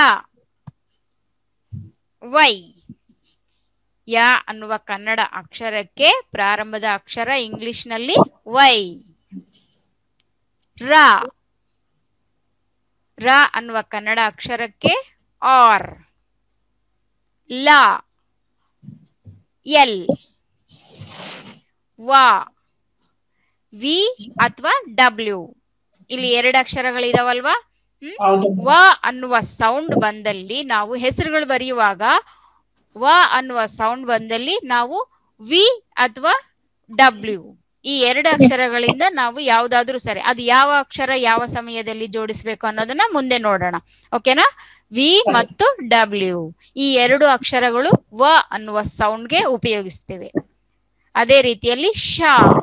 ವೈ ಯ ಅನ್ನುವ ಕನ್ನಡ ಅಕ್ಷರಕ್ಕೆ ಪ್ರಾರಂಭದ ಅಕ್ಷರ ಇಂಗ್ಲಿಷ್ನಲ್ಲಿ ವೈ ರ ರ ಅನ್ನುವ ಕನ್ನಡ ಅಕ್ಷರಕ್ಕೆ ಆರ್ ಲ ಎಲ್ ವ ವಿ ಅಥವಾ ಡಬ್ಲ್ಯೂ ಇಲ್ಲಿ ಎರಡು ಅಕ್ಷರಗಳಿದಾವಲ್ವಾ ಹ್ಮ್ ಹೌದು ವ ಅನ್ನುವ ಸೌಂಡ್ ಬಂದಲ್ಲಿ ನಾವು ಹೆಸರುಗಳು ಬರೆಯುವಾಗ ವ ಅನ್ನುವ ಸೌಂಡ್ ಬಂದಲ್ಲಿ ನಾವು ವಿ ಅಥವಾ ಡಬ್ಲ್ಯೂ ಈ ಎರಡು ಅಕ್ಷರಗಳಿಂದ ನಾವು ಯಾವ್ದಾದ್ರೂ ಸರಿ ಅದು ಯಾವ ಅಕ್ಷರ ಯಾವ ಸಮಯದಲ್ಲಿ ಜೋಡಿಸ್ಬೇಕು ಅನ್ನೋದನ್ನ ಮುಂದೆ ನೋಡೋಣ ಓಕೆನಾ ವಿ ಮತ್ತು ಡಬ್ಲ್ಯೂ ಈ ಎರಡು ಅಕ್ಷರಗಳು ವ ಅನ್ನುವ ಸೌಂಡ್ಗೆ ಉಪಯೋಗಿಸ್ತೇವೆ ಅದೇ ರೀತಿಯಲ್ಲಿ ಶ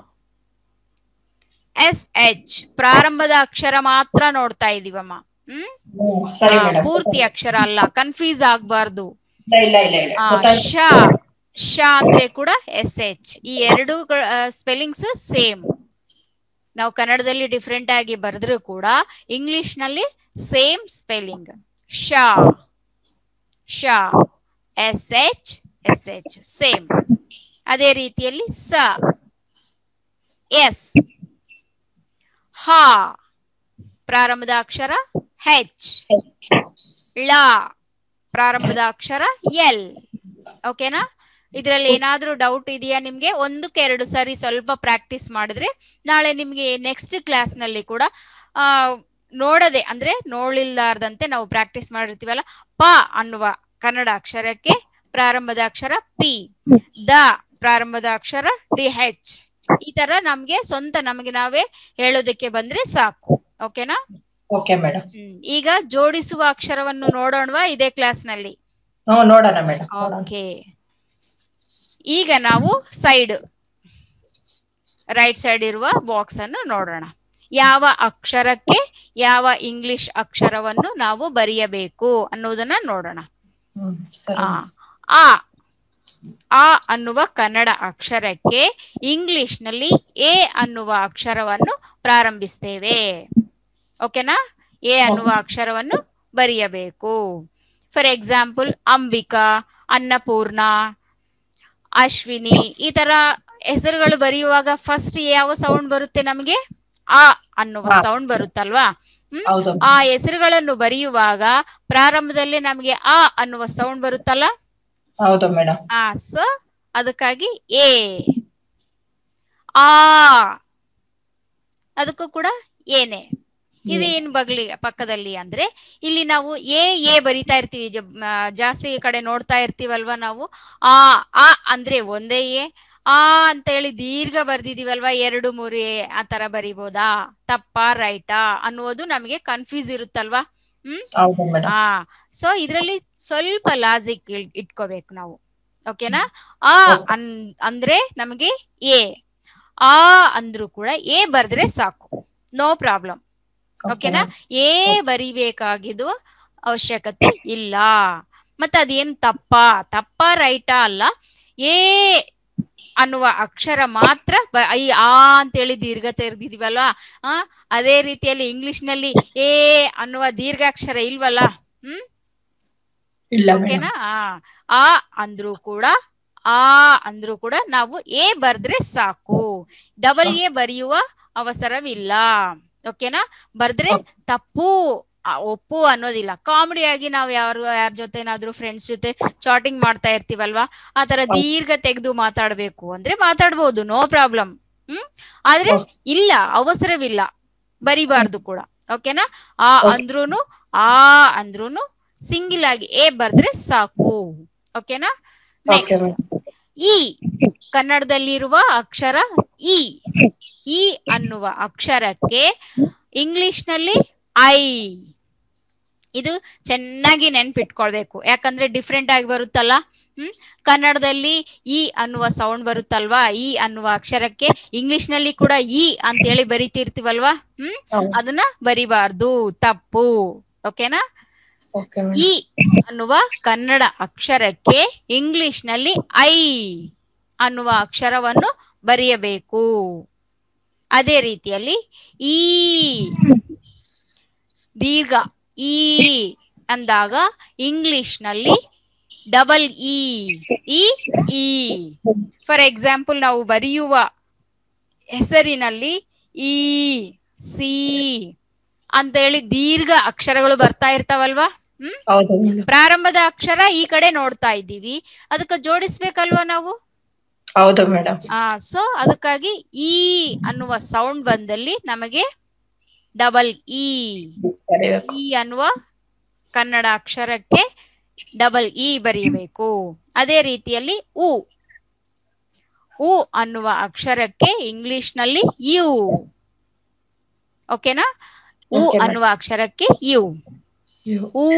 ಎಸ್ ಎಚ್ ಪ್ರಾರಂಭದ ಅಕ್ಷರ ಮಾತ್ರ ನೋಡ್ತಾ ಇದೀವಮ್ಮ ಹ್ಮ್ ಹ್ಮ್, ಸರಿ ಆ, ಮೇಡಮ್ ಪೂರ್ತಿ ಅಕ್ಷರ ಅಲ್ಲ ಕನ್ಫ್ಯೂಸ್ ಆಗ್ಬಾರ್ದು ಇಲ್ಲ ಇಲ್ಲ ಇಲ್ಲ ಇಲ್ಲ ಆ, ಗೊತ್ತಾಯ್ತು. ಶ ಶ ಅಂದ್ರೆ ಕೂಡ ಎಸ್ ಎಚ್ ಈ ಎರಡು ಸ್ಪೆಲ್ಲಿಂಗ್ಸ್ ಸೇಮ್ ನಾವು ಕನ್ನಡದಲ್ಲಿ ಡಿಫ್ರೆಂಟ್ ಆಗಿ ಬರೆದ್ರು ಕೂಡ ಇಂಗ್ಲಿಷ್ ನಲ್ಲಿ ಸೇಮ್ ಸ್ಪೆಲ್ಲಿಂಗ್ ಶ ಶ S H S H same ಅದೇ ರೀತಿಯಲ್ಲಿ ಸ ಎಸ್ ಹ ಪ್ರಾರಂಭದ ಅಕ್ಷರ ಹೆಚ್ ಳ ಪ್ರಾರಂಭದ ಅಕ್ಷರ ಎಲ್ ಓಕೆನಾ ಇದ್ರಲ್ಲಿ ಏನಾದ್ರೂ ಡೌಟ್ ಇದೆಯಾ ನಿಮ್ಗೆ ಒಂದಕ್ಕೆ ಎರಡು ಸಾರಿ ಸ್ವಲ್ಪ ಪ್ರಾಕ್ಟೀಸ್ ಮಾಡಿದ್ರೆ ನಾಳೆ ನಿಮ್ಗೆ ನೆಕ್ಸ್ಟ್ ಕ್ಲಾಸ್ ನಲ್ಲಿ ಕೂಡ ಆ ನೋಡದೆ ಅಂದ್ರೆ ನೋಡ್ಲಿಲ್ಲಾರ್ದಂತೆ ನಾವು ಪ್ರಾಕ್ಟೀಸ್ ಮಾಡಿರ್ತೀವಲ್ಲ ಪ ಅನ್ನುವ ಕನ್ನಡ ಅಕ್ಷರಕ್ಕೆ ಪ್ರಾರಂಭದ ಅಕ್ಷರ ಪಿ ದ ಪ್ರಾರಂಭದ ಅಕ್ಷರ ಡಿ ಹೆಚ್ ಈ ತರ ನಮ್ಗೆ ಸ್ವಂತ ನಮಗೆ ನಾವೇ ಹೇಳೋದಕ್ಕೆ ಬಂದ್ರೆ ಸಾಕು ಓಕೆನಾ ಓಕೆ ಮೇಡಮ್ ಹ್ಮ್. ಈಗ ಜೋಡಿಸುವ ಅಕ್ಷರವನ್ನು ನೋಡೋಣವಾ ಇದೇ ಕ್ಲಾಸ್ ನಲ್ಲಿ ಹ್ಮ್ ನೋಡೋಣ ಮೇಡಮ್ ಓಕೆ ಈಗ ನಾವು ಸೈಡ್ ರೈಟ್ ಸೈಡ್ ಇರುವ ಬಾಕ್ಸ್ ಅನ್ನು ನೋಡೋಣ ಯಾವ ಅಕ್ಷರಕ್ಕೆ ಯಾವ ಇಂಗ್ಲಿಷ್ ಅಕ್ಷರವನ್ನು ನಾವು ಬರೆಯಬೇಕು ಅನ್ನೋದನ್ನ ನೋಡೋಣ ಹ್ಮ್ ಸರಿ ಆ ಆ ಆ ಅನ್ನುವ ಕನ್ನಡ ಅಕ್ಷರಕ್ಕೆ ಇಂಗ್ಲಿಷ್ ನಲ್ಲಿ ಎ ಅನ್ನುವ ಅಕ್ಷರವನ್ನು ಪ್ರಾರಂಭಿಸ್ತೇವೆ ಓಕೆನಾ ಎ ಅನ್ನುವ ಅಕ್ಷರವನ್ನು ಬರೆಯಬೇಕು ಫಾರ್ ಎಕ್ಸಾಂಪಲ್ ಅಂಬಿಕಾ ಅನ್ನಪೂರ್ಣ ಅಶ್ವಿನಿ ಈ ತರ ಹೆಸರುಗಳು ಬರೆಯುವಾಗ ಫಸ್ಟ್ ಯಾವ ಸೌಂಡ್ ಬರುತ್ತೆ ನಮಗೆ ಆ ಅನ್ನುವ ಆ. ಸೌಂಡ್ ಬರುತ್ತಲ್ವಾ ಹ್ಮ್ ಹೌದು ಆ ಹೆಸರುಗಳನ್ನು ಬರೆಯುವಾಗ ಪ್ರಾರಂಭದಲ್ಲಿ ನಮಗೆ ಆ ಅನ್ನುವ ಸೌಂಡ್ ಬರುತ್ತಲ್ಲ ಹೌದು ಮೇಡಮ್ ಆ ಸೊ ಅದಕ್ಕಾಗಿ ಎ ಆ ಅದಕ್ಕೂ ಕೂಡ ಏನೆ ಇದೇನ್ ಬಗ್ಲಿ ಪಕ್ಕದಲ್ಲಿ ಅಂದ್ರೆ ಇಲ್ಲಿ ನಾವು ಎ ಎ ಬರಿತಾ ಇರ್ತೀವಿ ಜ- ಆ, ಜಾಸ್ತಿ ಕಡೆ ನೋಡ್ತಾ ಇರ್ತೀವಲ್ವಾ ನಾವು ಆ ಆ ಅಂದ್ರೆ ಒಂದೇ ಎ ಆ ಅಂತ ಹೇಳಿ ದೀರ್ಘ ಬರ್ದಿದೀವಲ್ವಾ ಎರಡು ಮೂರು ಎ ಆ ತರ ಬರಿಬೋದಾ ತಪ್ಪಾ ರೈಟಾ ಅನ್ನುವುದು ನಮಗೆ ಕನ್ಫ್ಯೂಸ್ ಇರುತ್ತಲ್ವಾ ಹ್ಮ್ ಹೌದು ಮೇಡಮ್ ಆ ಸೊ ಇದ್ರಲ್ಲಿ ಸ್ವಲ್ಪ ಲಾಜಿಕ್ ಇಟ್ಕೋಬೇಕು ನಾವು ಓಕೆನಾ ಆ ಅನ್ ಅಂದ್ರೆ ನಮಗೆ ಎ ಆ ಅಂದ್ರೂ ಕೂಡ ಎ ಬರ್ದ್ರೆ ಸಾಕು ನೋ ಪ್ರಾಬ್ಲಮ್ ಓಕೆನಾ ಎ ಬರಿಬೇಕಾಗಿದ್ದು ಅವಶ್ಯಕತೆ ಇಲ್ಲ ಮತ್ತೆ ಅದೇನು ತಪ್ಪ ತಪ್ಪ ರೈಟಾ ಅಲ್ಲ ಏ ಅನ್ನುವ ಅಕ್ಷರ ಮಾತ್ರ ಬ- ಐ ಆ ಅಂತೇಳಿ ದೀರ್ಘ ತೆರೆದಿದೀವಲ್ವಾ ಆ ಅದೇ ರೀತಿಯಲ್ಲಿ ಇಂಗ್ಲಿಷ್ ನಲ್ಲಿ ಏ ಅನ್ನುವ ದೀರ್ಘಾಕ್ಷರ ಇಲ್ವಲ್ಲ ಹ್ಮ್ ಇಲ್ಲ ಮೇಡಮ್ ಓಕೆನಾ ಆ ಆ ಅಂದ್ರೂ ಕೂಡ ಆ ಅಂದ್ರೂ ಕೂಡ ನಾವು ಎ ಬರ್ದ್ರೆ ಸಾಕು ಡಬಲ್ ಎ ಬರೆಯುವ ಅವಸರವಿಲ್ಲ ಓಕೆನಾ ಬರ್ದ್ರೆ ತಪ್ಪು ಆ, ಒಪ್ಪು ಅನ್ನೋದಿಲ್ಲ ಕಾಮಿಡಿ ಆಗಿ ನಾವು ಯಾರು ಯಾರ ಜೊತೆ ಏನಾದ್ರು ಫ್ರೆಂಡ್ಸ್ ಜೊತೆ ಚಾಟಿಂಗ್ ಮಾಡ್ತಾ ಇರ್ತೀವಲ್ವಾ ಆ ತರ ದೀರ್ಘ ತೆಗೆದು ಮಾತಾಡ್ಬೇಕು ಅಂದ್ರೆ ಮಾತಾಡ್ಬೋದು ನೋ ಪ್ರಾಬ್ಲಮ್ ಹ್ಮ್ ಆದ್ರೆ ಹೌದು. ಇಲ್ಲ ಅವಸರವಿಲ್ಲ ಬರಿಬಾರ್ದು ಕೂಡ ಓಕೆನಾ ಆ Okay. ಅಂದ್ರೂನು ಆ ಅಂದ್ರೂನು ಸಿಂಗಿಲ್ ಆಗಿ ಎ ಬರ್ದ್ರೆ ಸಾಕು ಓಕೆನಾ ಓಕೆ ನೆಕ್ಸ್ಟ್ ಮೇಡಮ್ ಇ ಕನ್ನಡದಲ್ಲಿರುವ ಅಕ್ಷರ ಇ ಇ ಅನ್ನುವ ಅಕ್ಷರಕ್ಕೆ ಇಂಗ್ಲಿಷ್ ನಲ್ಲಿ ಐ ಇದು ಚೆನ್ನಾಗಿ ನೆನ್ಪಿಟ್ಕೊಳ್ಬೇಕು ಯಾಕಂದ್ರೆ ಡಿಫ್ರೆಂಟ್ ಆಗಿ ಬರುತ್ತಲ್ಲ ಹ್ಮ್ ಕನ್ನಡದಲ್ಲಿ ಇ ಅನ್ನುವ ಸೌಂಡ್ ಬರುತ್ತಲ್ವಾ ಇ ಅನ್ನುವ ಅಕ್ಷರಕ್ಕೆ ಇಂಗ್ಲಿಷ್ ನಲ್ಲಿ ಕೂಡ ಇ ಅಂತ ಹೇಳಿ ಬರಿತಿರ್ತೀವಲ್ವಾ ಹ್ಮ್ ಹೌದು ಅದನ್ನ ಬರಿಬಾರ್ದು ತಪ್ಪು ಓಕೆನಾ ಓಕೆ ಮೇಡಮ್ ಇ ಅನ್ನುವ ಕನ್ನಡ ಅಕ್ಷರಕ್ಕೆ ಇಂಗ್ಲಿಷ್ ನಲ್ಲಿ ಐ ಅನ್ನುವ ಅಕ್ಷರವನ್ನು ಬರೆಯಬೇಕು ಅದೇ ರೀತಿಯಲ್ಲಿ ಈ ದೀರ್ಘ ಈ ಅಂದಾಗ ಇಂಗ್ಲಿಷ್ ನಲ್ಲಿ ಡಬಲ್ ಇ ಇ ಈ ಫಾರ್ ಎಕ್ಸಾಂಪಲ್ ನಾವು ಬರೆಯುವ ಹೆಸರಿನಲ್ಲಿ ಈ ಸಿ ಅಂತ ಹೇಳಿ ದೀರ್ಘ ಅಕ್ಷರಗಳು ಬರ್ತಾ ಇರ್ತಾವಲ್ವಾ ಹ್ಮ್ ಹೌದು ಮೇಡಮ್ ಪ್ರಾರಂಭದ ಅಕ್ಷರ ಈ ಕಡೆ ನೋಡ್ತಾ ಇದ್ದೀವಿ ಅದಕ್ಕೆ ಜೋಡಿಸ್ಬೇಕಲ್ವಾ ನಾವು ಹೌದು ಮೇಡಮ್ ಆ ಸೊ ಅದಕ್ಕಾಗಿ ಈ ಅನ್ನುವ ಸೌಂಡ್ ಬಂದಲ್ಲಿ ನಮಗೆ ಡಬಲ್ ಇ ಬರೀಬೇಕು ಈ ಅನ್ನುವ ಕನ್ನಡ ಅಕ್ಷರಕ್ಕೆ ಡಬಲ್ ಇ ಬರೆಯಬೇಕು ಅದೇ ರೀತಿಯಲ್ಲಿ ಉ ಉ ಅನ್ನುವ ಅಕ್ಷರಕ್ಕೆ ಇಂಗ್ಲಿಷ್ ನಲ್ಲಿ ಯು ಓಕೆನಾ ಉ Okay, ma'am. ಅನ್ನುವ ಅಕ್ಷರಕ್ಕೆ ಯು ಇವು. ಊ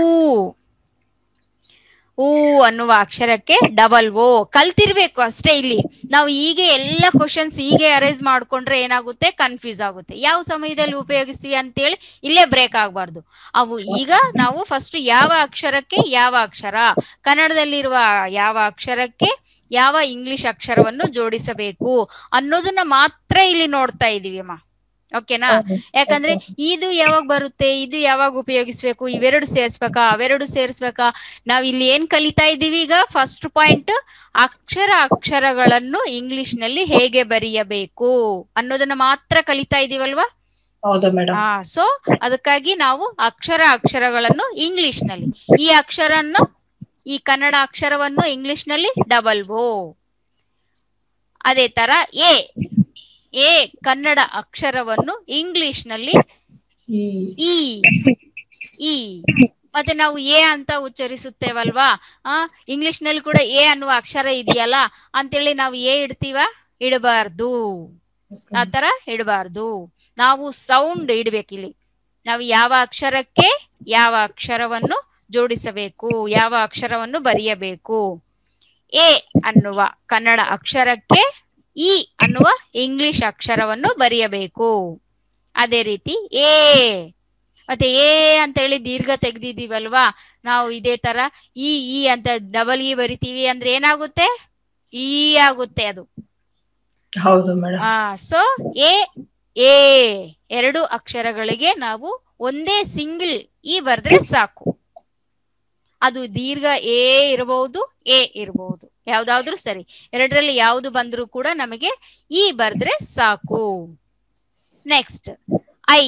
ಊ ಅನ್ನುವ ಅಕ್ಷರಕ್ಕೆ ಡಬಲ್ ಓ ಕಲ್ತಿರ್ಬೇಕು ಅಷ್ಟೇ ಇಲ್ಲಿ ನಾವು ಹೀಗೆ ಎಲ್ಲ ಕ್ವಶನ್ಸ್ ಹೀಗೆ ಅರೇಂಜ್ ಮಾಡ್ಕೊಂಡ್ರೆ ಏನಾಗುತ್ತೆ ಕನ್ಫ್ಯೂಸ್ ಆಗುತ್ತೆ ಯಾವ ಸಮಯದಲ್ಲಿ ಉಪಯೋಗಿಸ್ತೀವಿ ಅಂತೇಳಿ ಇಲ್ಲೇ ಬ್ರೇಕ್ ಆಗಬಾರ್ದು ಅವು ಈಗ ನಾವು ಫಸ್ಟ್ ಯಾವ ಅಕ್ಷರಕ್ಕೆ ಯಾವ ಅಕ್ಷರ ಕನ್ನಡದಲ್ಲಿರುವ ಯಾವ ಅಕ್ಷರಕ್ಕೆ ಯಾವ ಇಂಗ್ಲಿಷ್ ಅಕ್ಷರವನ್ನು ಜೋಡಿಸಬೇಕು ಅನ್ನೋದನ್ನ ಮಾತ್ರ ಇಲ್ಲಿ ನೋಡ್ತಾ ಇದೀವಿ ಅಮ್ಮ ಓಕೆನಾ ಹೌದು. ಯಾಕಂದ್ರೆ ಇದು ಯಾವಾಗ ಬರುತ್ತೆ ಇದು ಯಾವಾಗ ಉಪಯೋಗಿಸ್ಬೇಕು ಇವೆರಡು ಸೇರ್ಸ್ಬೇಕಾ ಅವೆರಡು ಸೇರ್ಸ್ಬೇಕಾ ನಾವ್ ಇಲ್ಲಿ ಏನ್ ಕಲಿತಾ ಇದೀವಿ ಈಗ ಫಸ್ಟ್ ಪಾಯಿಂಟ್ ಅಕ್ಷರ ಅಕ್ಷರಗಳನ್ನು ಇಂಗ್ಲಿಷ್ ನಲ್ಲಿ ಹೇಗೆ ಬರೆಯಬೇಕು ಅನ್ನೋದನ್ನ ಮಾತ್ರ ಕಲಿತಾ ಇದೀವಲ್ವಾ ಹೌದು ಮೇಡಮ್ ಹಾ ಸೊ ಅದಕ್ಕಾಗಿ ನಾವು ಅಕ್ಷರ ಅಕ್ಷರಗಳನ್ನು ಇಂಗ್ಲಿಷ್ ನಲ್ಲಿ ಈ ಅಕ್ಷರನ್ನು ಈ ಕನ್ನಡ ಅಕ್ಷರವನ್ನು ಇಂಗ್ಲಿಷ್ ನಲ್ಲಿ ಡಬಲ್ ಓ ಅದೇ ತರ ಎ ಎ ಕನ್ನಡ ಅಕ್ಷರವನ್ನು ಇಂಗ್ಲಿಷ್ ನಲ್ಲಿ ಈ ಇ ಇ ಮತ್ತೆ ನಾವು ಎ ಅಂತ ಉಚ್ಚರಿಸುತ್ತೇವಲ್ವಾ ಆ ಇಂಗ್ಲಿಷ್ ನಲ್ಲಿ ಕೂಡ ಎ ಅನ್ನುವ ಅಕ್ಷರ ಇದೆಯಲ್ಲ ಅಂತೇಳಿ ನಾವು ಎ ಇಡ್ತೀವ ಇಡಬಾರ್ದು ಆ ತರ ಇಡಬಾರ್ದು ನಾವು ಸೌಂಡ್ ಇಡ್ಬೇಕಿಲ್ಲಿ ನಾವು ಯಾವ ಅಕ್ಷರಕ್ಕೆ ಯಾವ ಅಕ್ಷರವನ್ನು ಜೋಡಿಸಬೇಕು ಯಾವ ಅಕ್ಷರವನ್ನು ಬರೆಯಬೇಕು ಎ ಅನ್ನುವ ಕನ್ನಡ ಅಕ್ಷರಕ್ಕೆ ಇ ಅನ್ನುವ ಇಂಗ್ಲಿಷ್ ಅಕ್ಷರವನ್ನು ಬರೆಯಬೇಕು ಅದೇ ರೀತಿ ಎ ಮತ್ತೆ ಎ ಅಂತ ಹೇಳಿ ದೀರ್ಘ ತೆಗ್ದಿದೀವಲ್ವಾ ನಾವು ಇದೇ ತರ ಇ ಇ ಅಂತ ಡಬಲ್ ಇ ಬರಿತೀವಿ ಅಂದ್ರೆ ಏನಾಗುತ್ತೆ ಈ ಆಗುತ್ತೆ ಅದು ಹೌದು ಮೇಡಮ್ ಆ ಸೊ ಎ ಎ ಎರಡು ಅಕ್ಷರಗಳಿಗೆ ನಾವು ಒಂದೇ ಸಿಂಗಲ್ ಇ ಬರ್ದ್ರೆ ಸಾಕು ಅದು ದೀರ್ಘ ಎ ಇರಬಹುದು ಎ ಇರಬಹುದು ಯಾವ್ದಾದ್ರು ಸರಿ ಎರಡರಲ್ಲಿ ಯಾವ್ದು ಬಂದ್ರೂ ಕೂಡ ನಮಗೆ ಇ ಬರ್ದ್ರೆ ಸಾಕು ನೆಕ್ಸ್ಟ್ ಐ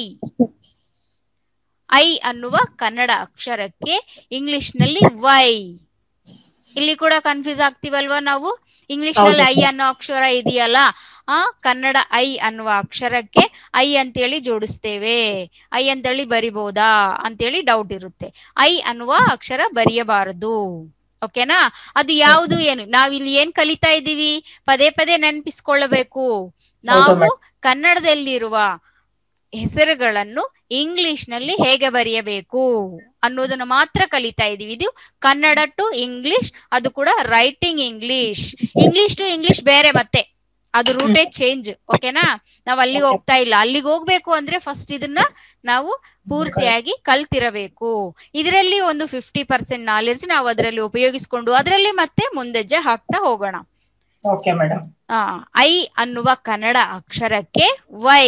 ಐ ಅನ್ನುವ ಕನ್ನಡ ಅಕ್ಷರಕ್ಕೆ ಇಂಗ್ಲಿಷ್ ನಲ್ಲಿ ವೈ ಇಲ್ಲಿ ಕೂಡ ಕನ್ಫ್ಯೂಸ್ ಆಗ್ತೀವಲ್ವಾ ನಾವು ಇಂಗ್ಲಿಷ್ ನಲ್ಲಿ ಐ ಹೌದು. ಅನ್ನೋ ಅಕ್ಷರ ಇದೆಯಲ್ಲ ಆ ಕನ್ನಡ ಐ ಅನ್ನುವ ಅಕ್ಷರಕ್ಕೆ ಐ ಅಂತೇಳಿ ಜೋಡಿಸ್ತೇವೆ ಐ ಅಂತೇಳಿ ಬರಿಬೋದಾ ಅಂತೇಳಿ ಡೌಟ್ ಇರುತ್ತೆ ಐ ಅನ್ನುವ ಅಕ್ಷರ ಬರೆಯಬಾರದು ಓಕೆನಾ ಅದು ಯಾವುದು ಏನು ನಾವಿಲ್ಲಿ ಏನ್ ಕಲಿತಾ ಇದ್ದೀವಿ ಪದೇ ಪದೇ ನೆನಪಿಸ್ಕೊಳ್ಳಬೇಕು ನಾವು madam. ಕನ್ನಡದಲ್ಲಿರುವ ಹೆಸರುಗಳನ್ನು ಇಂಗ್ಲಿಷ್ ನಲ್ಲಿ ಹೇಗೆ ಬರೆಯಬೇಕು ಅನ್ನೋದನ್ನ ಮಾತ್ರ ಕಲಿತಾ ಇದೀವಿ ಇದು ಕನ್ನಡ ಟು ಇಂಗ್ಲಿಷ್ ಅದು ಕೂಡ writing English English to English ಬೇರೆ ಮತ್ತೆ ಅದು ರೂಟೇ ಚೇಂಜ್ ಓಕೆನಾ ನಾವ್ ಅಲ್ಲಿಗೆ ಹೋಗ್ತಾ ಇಲ್ಲ ಅಲ್ಲಿಗೆ ಹೋಗ್ಬೇಕು ಅಂದ್ರೆ ಫಸ್ಟ್ ಇದನ್ನ ನಾವು ಪೂರ್ತಿಯಾಗಿ ಕಲ್ತಿರಬೇಕು ಇದರಲ್ಲಿ ಒಂದು ಫಿಫ್ಟಿ ಪರ್ಸೆಂಟ್ ನಾಲೆಡ್ಜ್ ನಾವು ಅದರಲ್ಲಿ ಉಪಯೋಗಿಸ್ಕೊಂಡು ಅದರಲ್ಲಿ ಮತ್ತೆ ಮುಂದೆಜ್ಜೆ ಹಾಕ್ತಾ ಹೋಗೋಣ ಓಕೆ ಮೇಡಮ್ ಆ ಐ ಅನ್ನುವ ಕನ್ನಡ ಅಕ್ಷರಕ್ಕೆ ವೈ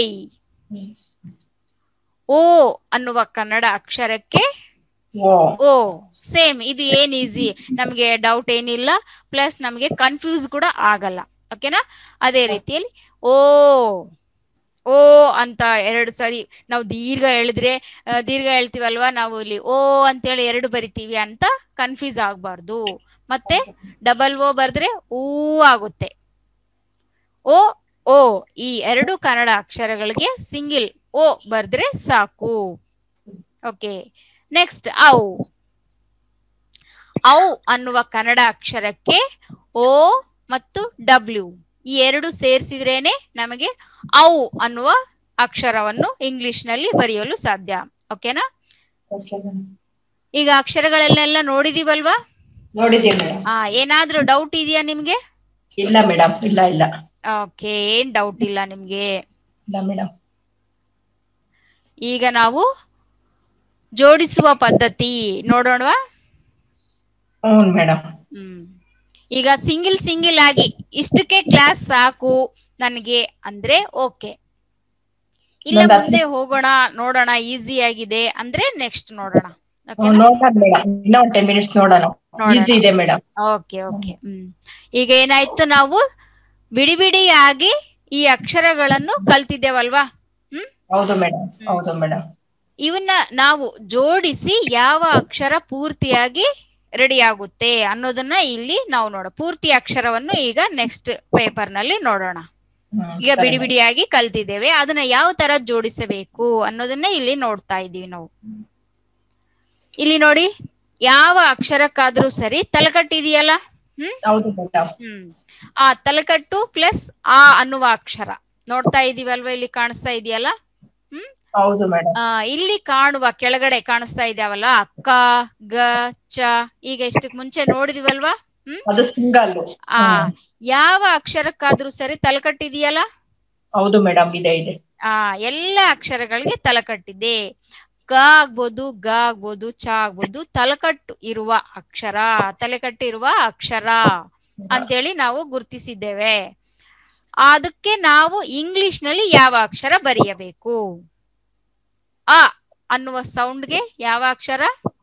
ಓ ಅನ್ನುವ ಕನ್ನಡ ಅಕ್ಷರಕ್ಕೆ ಓ ಓ ಸೇಮ್ ಇದು ಏನ್ ಈಸಿ ನಮಗೆ ಡೌಟ್ ಏನಿಲ್ಲ ಪ್ಲಸ್ ನಮಗೆ ಕನ್ಫ್ಯೂಸ್ ಕೂಡ ಆಗಲ್ಲ ಓಕೆನಾ ಅದೇ ರೀತಿಯಲ್ಲಿ ಓ ಓ ಅಂತ ಎರಡು ಸರಿ ನಾವು ದೀರ್ಘ ಹೇಳಿದ್ರೆ ಆ, ದೀರ್ಘ ಹೇಳ್ತೀವಲ್ವಾ ನಾವು ಇಲ್ಲಿ ಓ ಅಂತೇಳಿ ಎರಡು ಬರಿತೀವಿ ಅಂತ ಕನ್ಫ್ಯೂಸ್ ಆಗ್ಬಾರ್ದು ಮತ್ತೆ ಡಬಲ್ ಓ ಬರ್ದ್ರೆ ಊ ಆಗುತ್ತೆ ಓ ಓ ಈ ಎರಡು ಕನ್ನಡ ಅಕ್ಷರಗಳಿಗೆ ಸಿಂಗಿಲ್ ಓ ಬರ್ದ್ರೆ ಸಾಕು ಓಕೆ ನೆಕ್ಸ್ಟ್ ಔ ಔ ಅನ್ನುವ ಕನ್ನಡ ಅಕ್ಷರಕ್ಕೆ ಓ ಮತ್ತು ಡಬ್ಲ್ಯೂ ಈ ಎರಡು ಸೇರಿಸಿದ್ರೇನೆ ನಮಗೆ ಔ ಅನ್ನುವ ಅಕ್ಷರವನ್ನು ಇಂಗ್ಲಿಷ್ ನಲ್ಲಿ ಬರೆಯಲು ಸಾಧ್ಯ ಓಕೆನಾ ಓಕೆ ಮೇಡಮ್ ಈಗ ಅಕ್ಷರಗಳನ್ನೆಲ್ಲ ನೋಡಿದೀವಲ್ವಾ ನೋಡಿದ್ದೀವಿ ಮೇಡಮ್ ಆ ಏನಾದ್ರೂ ಡೌಟ್ ಇದೆಯಾ ನಿಮ್ಗೆ ಇಲ್ಲ ಮೇಡಮ್ ಇಲ್ಲ ಇಲ್ಲ ಓಕೆ ಏನ್ ಡೌಟ್ ಇಲ್ಲ ನಿಮ್ಗೆ ಇಲ್ಲ ಮೇಡಮ್ ಈಗ ನಾವು ಜೋಡಿಸುವ ಪದ್ಧತಿ ನೋಡೋಣವಾ ಹ್ಞೂ ಮೇಡಮ್ ಹ್ಮ್ ಈಗ ಸಿಂಗಿಲ್ ಸಿಂಗಿಲ್ ಆಗಿ ಇಷ್ಟಕ್ಕೆ ಕ್ಲಾಸ್ ಸಾಕು ನನಗೆ ಅಂದ್ರೆ ಓಕೆ ಇಲ್ಲ ಒಂದ್ ಹತ್ತು- ಮುಂದೆ ಹೋಗೋಣ ನೋಡೋಣ ಈಸಿ ಆಗಿದೆ ಅಂದ್ರೆ ನೆಕ್ಸ್ಟ್ ನೋಡೋಣ ಓಕೆನಾ ನೋಡೋಣ ಮೇಡಮ್ ಇನ್ನೂ ಒಂದು ಟೆನ್ ಮಿನಿಟ್ಸ್ ನೋಡೋಣ ನೋಡೋಣ. ಈಸಿ ಇದೆ ಮೇಡಮ್ ಓಕೆ ಓಕೆ ಹ್ಮ್ ಈಗ ಏನಾಯ್ತು ನಾವು ಬಿಡಿ ಬಿಡಿಯಾಗಿ ಈ ಅಕ್ಷರಗಳನ್ನು ಕಲ್ತಿದ್ದೇವಲ್ವಾ ಹ್ಮ್ ಹೌದು ಮೇಡಮ್ ಹೌದು ಮೇಡಮ್ ಇವನ್ನ ನಾವು ಜೋಡಿಸಿ ಯಾವ ಅಕ್ಷರ ಪೂರ್ತಿಯಾಗಿ ರೆಡಿ ಆಗುತ್ತೆ ಅನ್ನೋದನ್ನ ಇಲ್ಲಿ ನಾವು ನೋಡ ಪೂರ್ತಿ ಅಕ್ಷರವನ್ನು ಈಗ ನೆಕ್ಸ್ಟ್ ಪೇಪರ್ ನಲ್ಲಿ ನೋಡೋಣ ಈಗ ಬಿಡಿ ಬಿಡಿಯಾಗಿ ಕಲ್ತಿದ್ದೇವೆ ಅದನ್ನ ಯಾವ ತರ ಜೋಡಿಸಬೇಕು ಅನ್ನೋದನ್ನ ಇಲ್ಲಿ ನೋಡ್ತಾ ಇದೀವಿ ನಾವು ಇಲ್ಲಿ ನೋಡಿ ಯಾವ ಅಕ್ಷರಕ್ಕಾದ್ರೂ ಸರಿ ತಲೆಕಟ್ಟಿದೆಯಲ್ಲ ಹ್ಮ್ ಹೌದು ಮೇಡಮ್ ಹ್ಮ್ ಆ ತಲೆಕಟ್ಟು ಪ್ಲಸ್ ಆ ಅನ್ನುವ ಅಕ್ಷರ ನೋಡ್ತಾ ಇದೀವಲ್ವಾ ಇಲ್ಲಿ ಕಾಣಿಸ್ತಾ ಇದೆಯಲ್ಲ ಹ್ಮ್ ಹೌದು ಮೇಡಮ್ ಆ ಇಲ್ಲಿ ಕಾಣುವ ಕೆಳಗಡೆ ಕಾಣಿಸ್ತಾ ಇದಾವಲ್ಲ ಕ ಗ ಚ ಈಗ ಇಷ್ಟಕ್ ಮುಂಚೆ ನೋಡಿದಿವಲ್ವಾ ಹ್ಮ್ ಅದು ಸಿಂಗಲ್ ಆ ಯಾವ ಅಕ್ಷರಕ್ಕಾದ್ರೂ ಸರಿ ತಲೆಕಟ್ಟಿದೆಯಲ್ಲ ಹೌದು ಮೇಡಮ್ ಇದೆ ಇದೆ ಆ ಎಲ್ಲ ಅಕ್ಷರಗಳಿಗೆ ತಲೆಕಟ್ಟಿದೆ ಕ ಆಗ್ಬೋದು ಗ ಆಗ್ಬೋದು ಚ ಆಗ್ಬೋದು ತಲೆಕಟ್ಟು ಇರುವ ಅಕ್ಷರ ತಲೆಕಟ್ಟಿರುವ ಅಕ್ಷರ ಅಂತೇಳಿ ನಾವು ಗುರುತಿಸಿದ್ದೇವೆ ಅದಕ್ಕೆ ನಾವು ಇಂಗ್ಲಿಷ್ ನಲ್ಲಿ ಯಾವ ಅಕ್ಷರ ಬರೆಯಬೇಕು ಅ ಅನ್ನುವ ಸೌಂಡ್ಗೆ ಯಾವ ಅಕ್ಷರ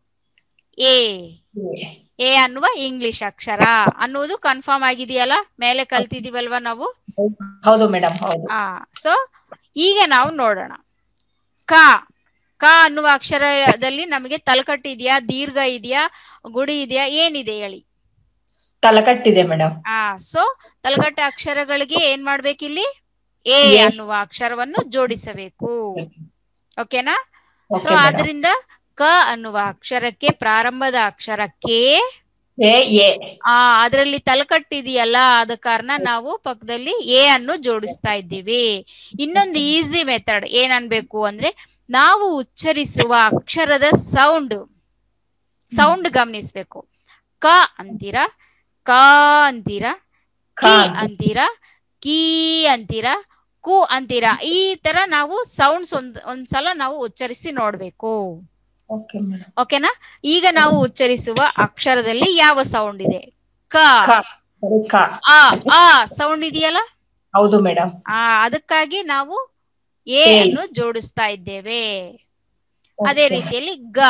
ಎ ಎ ಅನ್ನುವ ಇಂಗ್ಲಿಷ್ ಅಕ್ಷರ ಅನ್ನುವುದು ಕನ್ಫರ್ಮ್ ಆಗಿದೆಯಲ್ಲ ಮೇಲೆ ಕಲ್ತಿದೀವಲ್ವಾ ನಾವು ಹೌದು ಮೇಡಮ್ ಹೌದು ಆ ಸೊ ಈಗ ನಾವು ನೋಡೋಣ ಕ ಕ ಅನ್ನುವ ಅಕ್ಷರದಲ್ಲಿ ನಮಗೆ ತಲಕಟ್ಟು ಇದೆಯಾ ದೀರ್ಘ ಇದೆಯಾ ಗುಡಿ ಇದೆಯಾ ಏನಿದೆ ಹೇಳಿ ತಲಕಟ್ಟಿದೆ ಮೇಡಮ್ ಆ ಸೊ ತಲಗಟ್ಟ ಅಕ್ಷರಗಳಿಗೆ ಏನ್ ಮಾಡ್ಬೇಕಿಲ್ಲಿ ಎ ಎ. ಅನ್ನುವ ಅಕ್ಷರವನ್ನು ಜೋಡಿಸಬೇಕು ಓಕೆನಾ ಸೊ ಓಕೆ ಮೇಡಮ್ ಆದ್ರಿಂದ ಕ ಅನ್ನುವ ಅಕ್ಷರಕ್ಕೆ ಪ್ರಾರಂಭದ ಅಕ್ಷರಕ್ಕೆ ಎ ಎ ಆ ಅದರಲ್ಲಿ ತಲಕಟ್ಟಿದೆಯಲ್ಲ ಆದ ಕಾರಣ ನಾವು ಪಕ್ಕದಲ್ಲಿ ಎ ಅನ್ನು ಜೋಡಿಸ್ತಾ ಇದ್ದೀವಿ ಇನ್ನೊಂದು ಈಸಿ ಮೆಥಡ್ ಏನ್ ಅನ್ಬೇಕು ಅಂದ್ರೆ ನಾವು ಉಚ್ಚರಿಸುವ ಅಕ್ಷರದ ಸೌಂಡ್ ಸೌಂಡ್ ಗಮನಿಸ್ಬೇಕು ಕ ಅಂತೀರಾ ಕ ಅಂತೀರಾ ಕ ಕಿ ಅಂತ. ಅಂತೀರಾ ಕೀ ಅಂತೀರಾ ಕು ಅಂತೀರಾ ಈ ತರ ನಾವು ಸೌಂಡ್ಸ್ ಒಂದ್ ಒಂದ್ಸಲ ನಾವು ಉಚ್ಚರಿಸಿ ನೋಡ್ಬೇಕು ಓಕೆ ಮೇಡಮ್ ಓಕೆನಾ ಈಗ ನಾವು ಉಚ್ಚರಿಸುವ ಅಕ್ಷರದಲ್ಲಿ ಯಾವ ಸೌಂಡ್ ಇದೆ ಕ ಕ ಸರಿ ಕ ಆ ಆ ಸೌಂಡ್ ಇದೆಯಲ್ಲ ಹೌದು ಮೇಡಮ್ ಆ ಅದಕ್ಕಾಗಿ ನಾವು ಎ ಎ. ಅನ್ನು ಜೋಡಿಸ್ತಾ ಇದ್ದೇವೆ ಅದೇ ರೀತಿಯಲ್ಲಿ ಗ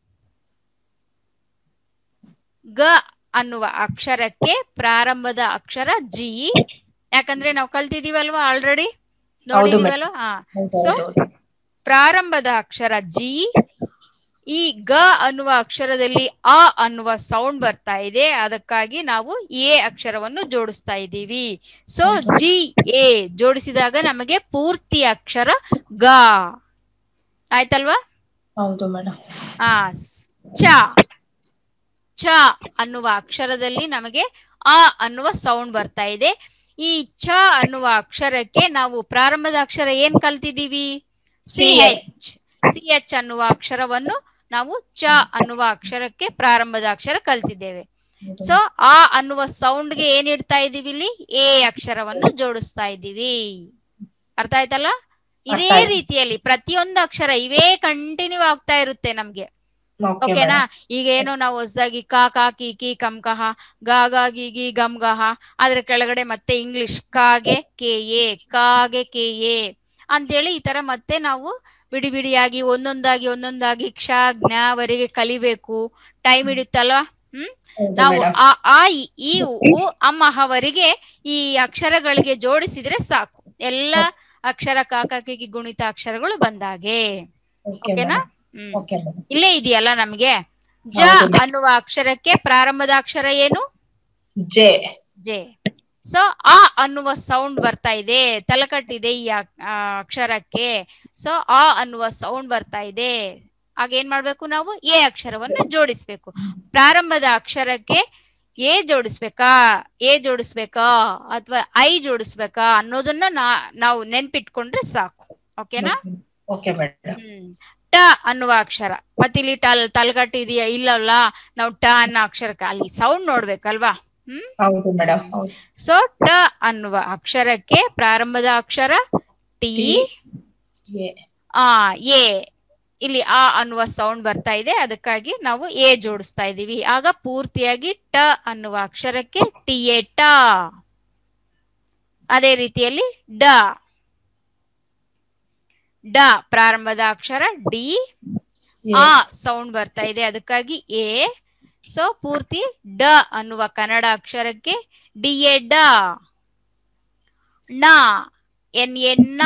ಗ ಅನ್ನುವ ಅಕ್ಷರಕ್ಕೆ ಪ್ರಾರಂಭದ ಅಕ್ಷರ ಜಿ ಯಾಕಂದ್ರೆ ನಾವು ಕಲ್ತಿದೀವಲ್ವಾ ಆಲ್ರೆಡಿ ನೋಡಿದೀವಲ್ವಾ ಹಾ ಸೊ ಪ್ರಾರಂಭದ ಅಕ್ಷರ ಜಿ ಈ ಗ ಅನ್ನುವ ಅಕ್ಷರದಲ್ಲಿ ಅ ಅನ್ನುವ ಸೌಂಡ್ ಬರ್ತಾ ಇದೆ ಅದಕ್ಕಾಗಿ ನಾವು ಎ ಅಕ್ಷರವನ್ನು ಜೋಡಿಸ್ತಾ ಇದ್ದೀವಿ ಸೊ ಜಿ ಎ ಜೋಡಿಸಿದಾಗ ನಮಗೆ ಪೂರ್ತಿ ಅಕ್ಷರ ಗ ಆಯ್ತಲ್ವಾ ಹೌದು ಮೇಡಮ್ ಆ ಸ್- ಚ ಚ ಅನ್ನುವ ಅಕ್ಷರದಲ್ಲಿ ನಮಗೆ ಅ ಅನ್ನುವ ಸೌಂಡ್ ಬರ್ತಾ ಇದೆ ಈ ಚ ಅನ್ನುವ ಅಕ್ಷರಕ್ಕೆ ನಾವು ಪ್ರಾರಂಭದ ಅಕ್ಷರ ಏನ್ ಕಲ್ತಿದೀವಿ ಸಿ ಎಚ್ ಸಿ ಎಚ್ ಅನ್ನುವ ಅಕ್ಷರವನ್ನು ನಾವು ಚ ಅನ್ನುವ ಅಕ್ಷರಕ್ಕೆ ಪ್ರಾರಂಭದ ಅಕ್ಷರ ಕಲ್ತಿದ್ದೇವೆ ಸೊ ಆ ಅನ್ನುವ ಸೌಂಡ್ಗೆ ಏನ್ ಇಡ್ತಾ ಇದೀವಿ ಇಲ್ಲಿ ಎ ಅಕ್ಷರವನ್ನು ಜೋಡಿಸ್ತಾ ಇದ್ದೀವಿ ಅರ್ಥ ಆಯ್ತಲ್ಲ ಇದೇ ಅರ್ಥ ಆಯ್ತು. ರೀತಿಯಲ್ಲಿ ಪ್ರತಿಯೊಂದು ಅಕ್ಷರ ಇವೇ ಕಂಟಿನ್ಯೂ ಆಗ್ತಾ ಇರುತ್ತೆ ನಮ್ಗೆ ಓಕೆ ಓಕೆನಾ ಮೇಡಮ್ ಈಗ ಏನೋ ನಾವು ಹೊಸದಾಗಿ ಕಾ ಕಾ ಕಿ ಕಿ ಕಮ್ ಕಹ ಗಾ ಗಾ ಗಿ ಗಿ ಗಮ್ ಗಹ ಅದ್ರ ಕೆಳಗಡೆ ಮತ್ತೆ ಇಂಗ್ಲಿಷ್ ಕಾಗೆ ಕೆ ಎ ಕಾಗೆ ಕೆ ಎ ಅಂತೇಳಿ ಈ ತರ ಮತ್ತೆ ನಾವು ಬಿಡಿ ಬಿಡಿಯಾಗಿ ಒಂದೊಂದಾಗಿ ಒಂದೊಂದಾಗಿ ಕ್ಷ ಜ್ಞವರೆಗೆ ಕಲಿಬೇಕು ಟೈಮ್ ಹಿಡಿಯುತ್ತಲ್ವಾ ಹ್ಮ್ ಹೌದು ನಾವು ಮೇಡಮ್ ಆ ಆ ಇ, ಈ ಉ ಅಮ್ಮಹವರೆಗೆ ಈ ಅಕ್ಷರಗಳಿಗೆ ಜೋಡಿಸಿದ್ರೆ ಸಾಕು ಎಲ್ಲ ಅಕ್ಷರ ಕಾಕಕ್ಕೆ ಗುಣಿತ ಅಕ್ಷರಗಳು ಬಂದಾಗೆ ಓಕೆ ಓಕೆನಾ ಮೇಡಮ್ ಹ್ಮ್ ಓಕೆ ಮೇಡಮ್ ಇಲ್ಲೇ ಇದೆಯಲ್ಲ ನಮ್ಗೆ ಜ ಹೌದು ಮೇಡಮ್. ಅನ್ನುವ ಅಕ್ಷರಕ್ಕೆ ಪ್ರಾರಂಭದ ಅಕ್ಷರ ಏನು ಜೆ ಜೆ ಸೊ ಆ ಅನ್ನುವ ಸೌಂಡ್ ಬರ್ತಾ ಇದೆ ತಲಕಟ್ಟಿದೆ ಈ ಅಕ್- ಆ ಅಕ್ಷರಕ್ಕೆ ಸೊ ಆ ಅನ್ನುವ ಸೌಂಡ್ ಬರ್ತಾ ಇದೆ ಆಗ ಏನ್ ಮಾಡ್ಬೇಕು ನಾವು ಎ ಅಕ್ಷರವನ್ನು ಜೋಡಿಸ್ಬೇಕು ಪ್ರಾರಂಭದ ಅಕ್ಷರಕ್ಕೆ ಎ ಜೋಡಿಸ್ಬೇಕಾ ಎ ಜೋಡಿಸ್ಬೇಕಾ ಅಥವಾ ಐ ಜೋಡಿಸ್ಬೇಕಾ ಅನ್ನೋದನ್ನ ನಾ- ನಾವು ನೆನ್ಪಿಟ್ಕೊಂಡ್ರೆ ಸಾಕು ಓಕೆನಾ ಓಕೆ ಮೇಡಮ್ ಹ್ಮ್ ಟ ಅನ್ನುವ ಅಕ್ಷರ ಮತ್ತಿಲ್ಲಿ ಟಲ್ ತಲ್ಗಟ್ಟು ಇದೆಯಾ ಇಲ್ಲಲ್ಲ ನಾವು ಟ ಅನ್ನೋ ಅಕ್ಷರಕ್ಕೆ ಅಲ್ಲಿ ಸೌಂಡ್ ನೋಡ್ಬೇಕಲ್ವಾ ಹ್ಮ್ ಹೌದು ಮೇಡಮ್ ಹೌದು ಸೊ ಟ ಅನ್ನುವ ಅಕ್ಷರಕ್ಕೆ ಪ್ರಾರಂಭದ ಅಕ್ಷರ ಟಿ ಎ ಆ ಎ ಇಲ್ಲಿ ಆ ಅನ್ನುವ ಸೌಂಡ್ ಬರ್ತಾ ಇದೆ ಅದಕ್ಕಾಗಿ ನಾವು ಎ ಜೋಡಿಸ್ತಾ ಇದೀವಿ ಆಗ ಪೂರ್ತಿಯಾಗಿ ಟ ಅನ್ನುವ ಅಕ್ಷರಕ್ಕೆ ಟಿ ಎ ಟ ಅದೇ ರೀತಿಯಲ್ಲಿ ಡ ಡ ಪ್ರಾರಂಭದ ಅಕ್ಷರ ಡಿ ಎ. ಆ ಸೌಂಡ್ ಬರ್ತಾ ಇದೆ ಅದಕ್ಕಾಗಿ ಎ ಸೊ ಪೂರ್ತಿ ಡ ಅನ್ನುವ ಕನ್ನಡ ಅಕ್ಷರಕ್ಕೆ ಡಿ ಎ ಡ ನ ಎನ್ ಎ ನ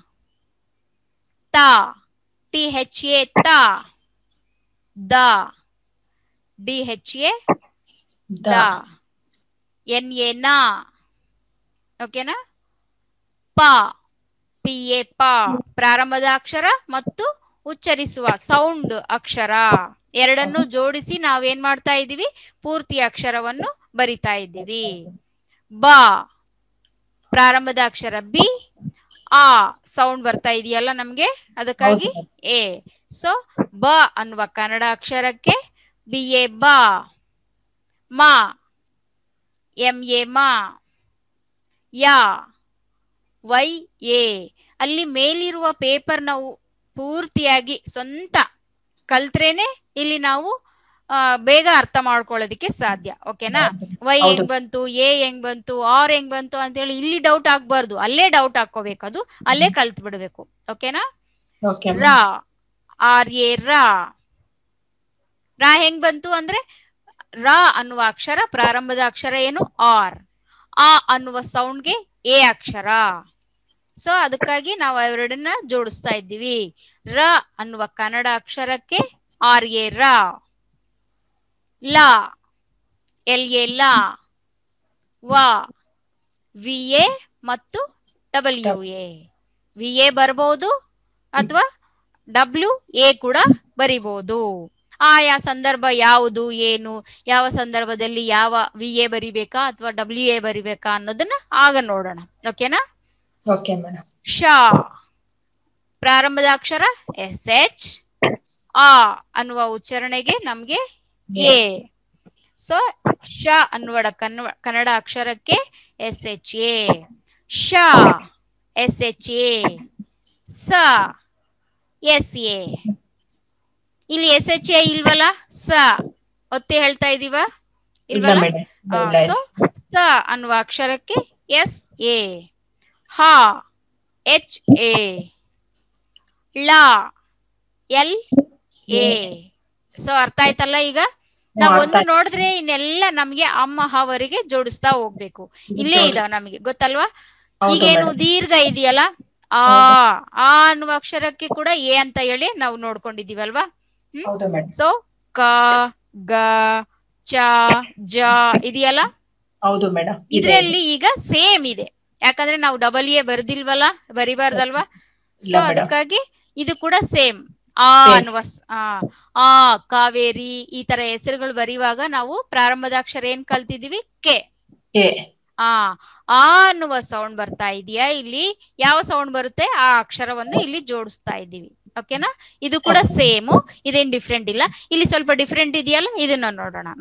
ತ ಟಿ ಹೆಚ್ ಎ ತ ದ ಡಿ ಹೆಚ್ ಎ ದ ದ ಎನ್ ಎ ನ ಓಕೆನಾ ಪ ಪಿ ಎ ಪ ಪ್ರಾರಂಭದ ಅಕ್ಷರ ಮತ್ತು ಉಚ್ಚರಿಸುವ ಸೌಂಡ್ ಅಕ್ಷರ ಎರಡನ್ನು ಜೋಡಿಸಿ ನಾವೇನ್ ಮಾಡ್ತಾ ಇದೀವಿ ಪೂರ್ತಿ ಅಕ್ಷರವನ್ನು ಬರಿತಾ ಇದ್ದೀವಿ ಬ ಪ್ರಾರಂಭದ ಅಕ್ಷರ ಬಿ ಆ ಸೌಂಡ್ ಬರ್ತಾ ಇದೆಯಲ್ಲ ನಮ್ಗೆ ಅದಕ್ಕಾಗಿ ಹೌದು. ಎ ಸೊ ಬ ಅನ್ನುವ ಕನ್ನಡ ಅಕ್ಷರಕ್ಕೆ ಬಿ ಎ ಬ ಮ ಎಂ ಎ ಮ ಯಾ ವೈ ಎ ಅಲ್ಲಿ ಮೇಲಿರುವ ಪೇಪರ್ ನಾವು ಪೂರ್ತಿಯಾಗಿ ಸ್ವಂತ ಕಲ್ತ್ರೇನೆ ಇಲ್ಲಿ ನಾವು ಆ, ಬೇಗ ಅರ್ಥ ಮಾಡ್ಕೊಳ್ಳೋದಕ್ಕೆ ಸಾಧ್ಯ ಓಕೆನಾ ವೈ ಹೌದು. ಹೆಂಗ್ ಬಂತು ಎ ಹೆಂಗ್ ಬಂತು ಆರ್ ಹೆಂಗ್ ಬಂತು ಅಂತ ಹೇಳಿ ಇಲ್ಲಿ ಡೌಟ್ ಆಗ್ಬಾರ್ದು ಅಲ್ಲೇ ಡೌಟ್ ಹಾಕೋಬೇಕು ಅದು ಅಲ್ಲೇ ಕಲ್ತ್ ಬಿಡ್ಬೇಕು ಓಕೆನಾ ಓಕೆ ರಾ ಆರ್ ಎ ರಾ ರಾ ಹೆಂಗ್ ಬಂತು ಅಂದ್ರೆ ರಾ ಅನ್ನುವ ಅಕ್ಷರ ಪ್ರಾರಂಭದ ಅಕ್ಷರ ಏನು ಆರ್ ಆ ಅನ್ನುವ ಸೌಂಡ್ಗೆ ಎ ಅಕ್ಷರ ಸೊ ಅದಕ್ಕಾಗಿ ನಾವು ಅವೆರಡನ್ನ ಜೋಡಿಸ್ತಾ ಇದ್ದೀವಿ ರ ಅನ್ನುವ ಕನ್ನಡ ಅಕ್ಷರಕ್ಕೆ ಆರ್ ಎ ರ ಲ ಎಲ್ ಎ ಲ ವ ವಿ ಎ ಮತ್ತು ಡಬ್ಲ್ಯೂ ಎ ವಿ ಎ ಬರ್ಬೋದು ಅಥವಾ ಡಬ್ಲ್ಯೂ ಎ ಕೂಡ ಬರಿಬಹುದು ಆಯಾ ಸಂದರ್ಭ ಯಾವುದು ಏನು ಯಾವ ಸಂದರ್ಭದಲ್ಲಿ ಯಾವ ವಿ ಎ ಬರಿಬೇಕಾ ಅಥವಾ ಡಬ್ಲ್ಯೂ ಎ ಬರಿಬೇಕಾ ಅನ್ನೋದನ್ನ ಆಗ ನೋಡೋಣ ಓಕೆನಾ ಓಕೆ ಮೇಡಮ್ ಶ ಪ್ರಾರಂಭದ ಅಕ್ಷರ ಎಸ್ ಎಚ್ ಆ ಅನ್ನುವ ಉಚ್ಚಾರಣೆಗೆ ನಮ್ಗೆ ಎ ಸೊ ಶ ಅನ್ನುವ ಕನ್ನಡ ಕನ್ನಡ ಅಕ್ಷರಕ್ಕೆ ಎಸ್ ಎಚ್ ಎ ಶ ಎಸ್ ಎಚ್ ಎ ಸ ಎಸ್ ಎ ಇಲ್ಲಿ ಎಸ್ ಎಚ್ ಎ ಇಲ್ವಲ್ಲ ಸ ಒತ್ತಿ ಹೇಳ್ತಾ ಇದೀವ ಇಲ್ಲ ಇಲ್ವಲ್ಲ ಮೇಡಮ್ ಸೊ ಸ ಅನ್ನುವ ಅಕ್ಷರಕ್ಕೆ ಎಸ್ ಎ ಹ ಎಚ್ ಎ ಳ ಎಲ್ ಎ ಸೊ ಅರ್ಥ ಆಯ್ತಲ್ಲ ಈಗ ನಾವ್ ಅರ್ಥ ಒಂದು ಆಯ್ತು. ನೋಡಿದ್ರೆ ಇನ್ನೆಲ್ಲ ನಮ್ಗೆ ಅಮ್ಮ ಹವರಿಗೆ ಜೋಡಿಸ್ತಾ ಹೋಗ್ಬೇಕು ಇಲ್ಲೇ ಜೋಡಿ- ಇದಾವ ನಮಗೆ ಗೊತ್ತಲ್ವಾ ಹೌದು ಈಗೇನು ಮೇಡಮ್. ದೀರ್ಘ ಇದೆಯಲ್ಲ ಆ ಆ ಅನ್ನುವ ಅಕ್ಷರಕ್ಕೆ ಕೂಡ ಎ ಅಂತ ಹೇಳಿ ನಾವು ನೋಡ್ಕೊಂಡಿದೀವಲ್ವಾ ಹೌದು ಮೇಡಮ್ ಸೊ ಕ ಗ ಚ ಜ ಇದೆಯಲ್ಲ ಹೌದು ಮೇಡಮ್ ಇದ್ರಲ್ಲಿ ಈಗ ಸೇಮ್ ಇದೆ ಯಾಕಂದ್ರೆ ನಾವು ಡಬಲ್ ಎ ಬರ್ದಿಲ್ವಲ್ಲ ಬರಿಬಾರ್ದಲ್ವಾ ಇಲ್ಲ ಸೊ ಮೇಡಮ್. ಅದಕ್ಕಾಗಿ ಇದು ಕೂಡ ಸೇಮ್ ಆ Same. ಅನ್ನುವ ಸ್- ಆ ಆ ಕಾವೇರಿ ಈ ತರ ಹೆಸರುಗಳು ಬರೆಯುವಾಗ ನಾವು ಪ್ರಾರಂಭದ ಅಕ್ಷರ ಏನ್ ಕಲ್ತಿದೀವಿ ಕೆ ಎ ಆ ಆ ಅನ್ನುವ ಸೌಂಡ್ ಬರ್ತಾ ಇದೆಯಾ ಇಲ್ಲಿ ಯಾವ ಸೌಂಡ್ ಬರುತ್ತೆ ಆ ಅಕ್ಷರವನ್ನು ಇಲ್ಲಿ ಜೋಡಿಸ್ತಾ ಇದ್ದೀವಿ ಓಕೆನಾ ಇದು ಕೂಡ ಸೇಮ್ ಇದೇನ್ ಡಿಫ್ರೆಂಟ್ ಇಲ್ಲ ಇಲ್ಲಿ ಸ್ವಲ್ಪ ಡಿಫ್ರೆಂಟ್ ಇದೆಯಲ್ಲ ಇದನ್ನ ನೋಡೋಣ ನಾವು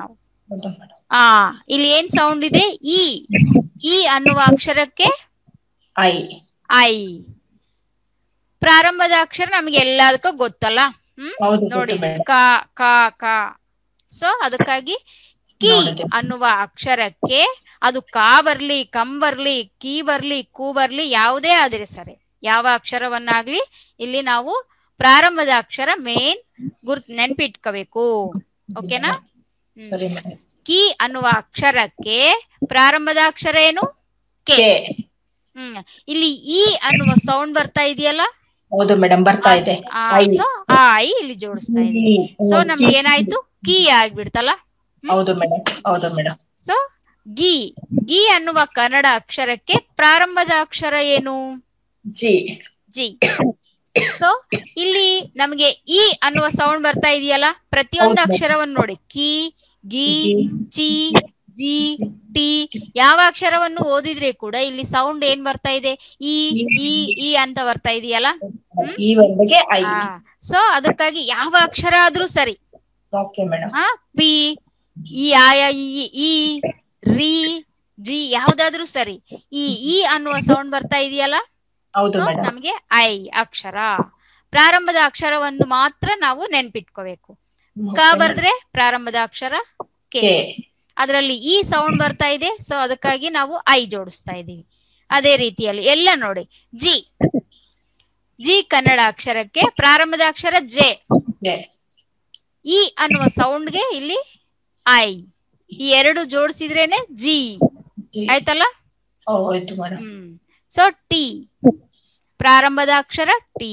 ಹೌದು ಮೇಡಮ್ ಆ ಇಲ್ಲಿ ಏನ್ ಸೌಂಡ್ ಇದೆ ಇ ಇ ಅನ್ನುವ ಅಕ್ಷರಕ್ಕೆ ಐ ಐ ಪ್ರಾರಂಭದ ಅಕ್ಷರ ನಮ್ಗೆ ಎಲ್ಲದಕ್ಕೂ ಗೊತ್ತಲ್ಲ ಹ್ಮ್ ಹೌದು ಗೊತ್ತು ನೋಡಿದ್ವಿ ಮೇಡಮ್ ಕ ಕ ಕ ಸೊ ಅದಕ್ಕಾಗಿ ಕಿ ನೋಡಿದೆ. ಅನ್ನುವ ಅಕ್ಷರಕ್ಕೆ ಅದು ಕಾ ಬರ್ಲಿ ಕಂ ಬರ್ಲಿ ಕೀ ಬರ್ಲಿ ಕೂ ಬರ್ಲಿ ಯಾವುದೇ ಆದ್ರೆ ಸರಿ ಯಾವ ಅಕ್ಷರವನ್ನಾಗ್ಲಿ ಇಲ್ಲಿ ನಾವು ಪ್ರಾರಂಭದ ಅಕ್ಷರ ಮೇನ್ ಗುರ್ತ್ ನೆನ್ಪಿಟ್ಕೋಬೇಕು ಓಕೆನಾ ಹ್ಮ್. ಸರಿ ಮೇಡಮ್ ಕಿ ಅನ್ನುವ ಅಕ್ಷರಕ್ಕೆ ಪ್ರಾರಂಭದ ಅಕ್ಷರ ಏನು ಕೆ ಕೆ ಹ್ಮ್ ಇಲ್ಲಿ ಇ ಅನ್ನುವ ಸೌಂಡ್ ಬರ್ತಾ ಇದೆಯಲ್ಲ ಹೌದು ಮೇಡಮ್ ಬರ್ತಾ ಇದೆ ಐ ಸೊ ಆ ಐ ಇಲ್ಲಿ ಜೋಡಿಸ್ತಾ ಇದೀವಿ ಸೊ ನಮ್ಗೆ ಏನಾಯ್ತು ಕೀ ಆಗ್ಬಿಡ್ತಲ್ಲ ಹೌದು ಮೇಡಮ್ ಹೌದು ಮೇಡಮ್ ಸೊ ಗಿ ಗಿ ಅನ್ನುವ ಕನ್ನಡ ಅಕ್ಷರಕ್ಕೆ ಪ್ರಾರಂಭದ ಅಕ್ಷರ ಏನು ಜಿ ಜಿ ಸೊ ಇಲ್ಲಿ ನಮಗೆ ಇ ಅನ್ನುವ ಸೌಂಡ್ ಬರ್ತಾ ಇದೆಯಲ್ಲ ಪ್ರತಿಯೊಂದು ಹೌದು. ಅಕ್ಷರವನ್ನು ನೋಡಿ ಕಿ ಗಿ ಜಿ, ಚಿ ಜಿ ಟಿ ಯಾವ ಅಕ್ಷರವನ್ನು ಓದಿದ್ರೆ ಕೂಡ ಇಲ್ಲಿ ಸೌಂಡ್ ಏನ್ ಬರ್ತಾ ಇದೆ ಇ ಇ ಇ ಅಂತ ಬರ್ತಾ ಇದೆಯಲ್ಲ ಈ ವರ್ಡ್ಗೆ ಐ ಸೊ ಅದಕ್ಕಾಗಿ ಯಾವ ಅಕ್ಷರ ಆದ್ರೂ ಸರಿ ಓಕೆ ಮೇಡಮ್ ಆ ಪಿ ಈ ಆಯ ಈ ಈ ರಿ ಜಿ ಯಾವ್ದಾದ್ರೂ ಸರಿ ಈ ಇ ಅನ್ನುವ ಸೌಂಡ್ ಬರ್ತಾ ಇದೆಯಲ್ಲ ಹೌದು ಸೊ ಮೇಡಮ್ ನಮ್ಗೆ ಐ ಅಕ್ಷರ ಪ್ರಾರಂಭದ ಅಕ್ಷರವನ್ನು ಮಾತ್ರ ನಾವು ನೆನ್ಪಿಟ್ಕೋಬೇಕು ಕ ಬರ್ದ್ರೆ ಪ್ರಾರಂಭದ ಅಕ್ಷರ ಕೆ ಕೆ ಅದರಲ್ಲಿ ಈ ಸೌಂಡ್ ಬರ್ತಾ ಇದೆ ಸೊ ಅದಕ್ಕಾಗಿ ನಾವು ಐ ಜೋಡಿಸ್ತಾ ಇದೀವಿ ಅದೇ ರೀತಿಯಲ್ಲಿ ಎಲ್ಲ ನೋಡಿ ಜಿ ಜಿ ಕನ್ನಡ ಅಕ್ಷರಕ್ಕೆ ಪ್ರಾರಂಭದ ಅಕ್ಷರ ಜೆ ಜೆ ಇ ಅನ್ನುವ ಸೌಂಡ್ಗೆ ಇಲ್ಲಿ ಐ ಈ ಎರಡು ಜೋಡಿಸಿದ್ರೇನೆ ಜಿ ಜಿ ಆಯ್ತಲ್ಲ ಓ, ಆಯ್ತು ಮೇಡಮ್ ಹ್ಮ್ ಸೊ ಟಿ ಪ್ರಾರಂಭದ ಅಕ್ಷರ ಟಿ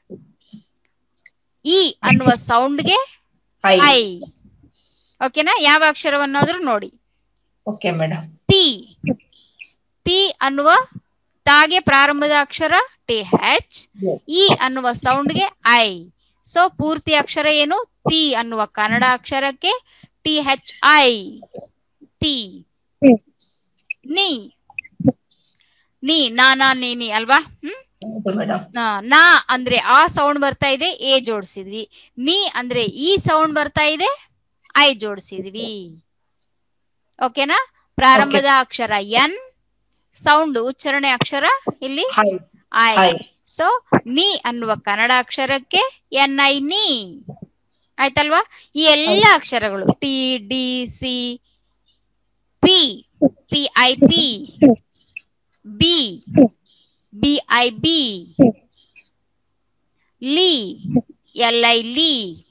ಇ ಅನ್ನುವ ಸೌಂಡ್ಗೆ ಐ ಐ ಓಕೆನಾ ಯಾವ ಅಕ್ಷರವನ್ನಾದ್ರೂ ನೋಡಿ ಓಕೆ ಮೇಡಮ್ ಟಿ ಟಿ ಅನ್ನುವ ತಾಗೆ ಪ್ರಾರಂಭದ ಅಕ್ಷರ ಟಿ ಹೆಚ್ ಇ ಅನ್ನುವ ಸೌಂಡ್ಗೆ ಐ ಸೊ ಪೂರ್ತಿ ಅಕ್ಷರ ಏನು ತಿ ಅನ್ನುವ ಕನ್ನಡ ಅಕ್ಷರಕ್ಕೆ ಟಿ ಹೆಚ್ ಐ ತಿ ನೀ ನೀ ನಾ ನಾ ನೀ ನೀ ಅಲ್ವಾ ಹ್ಮ್ ಹೌದು ಮೇಡಮ್ ನಾ- ನಾ ಅಂದ್ರೆ ಆ ಸೌಂಡ್ ಬರ್ತಾ ಇದೆ ಎ ಜೋಡಿಸಿದ್ವಿ ನೀ ಅಂದ್ರೆ ಈ ಸೌಂಡ್ ಬರ್ತಾ ಇದೆ ಐ ಜೋಡಿಸಿದ್ವಿ ಓಕೆನಾ ಪ್ರಾರಂಭದ ಅಕ್ಷರ ಎನ್ ಸೌಂಡ್ ಉಚ್ಚಾರಣೆ ಅಕ್ಷರ ಇಲ್ಲಿ ಹೈ ಐ ಹೈ ಸೊ ನೀ ಅನ್ನುವ ಕನ್ನಡ ಅಕ್ಷರಕ್ಕೆ ಎನ್ ಐ ನೀ ಆಯ್ತಲ್ವಾ ಈ ಎಲ್ಲ ಅಕ್ಷರಗಳು T D C P P I P B B I B L L I L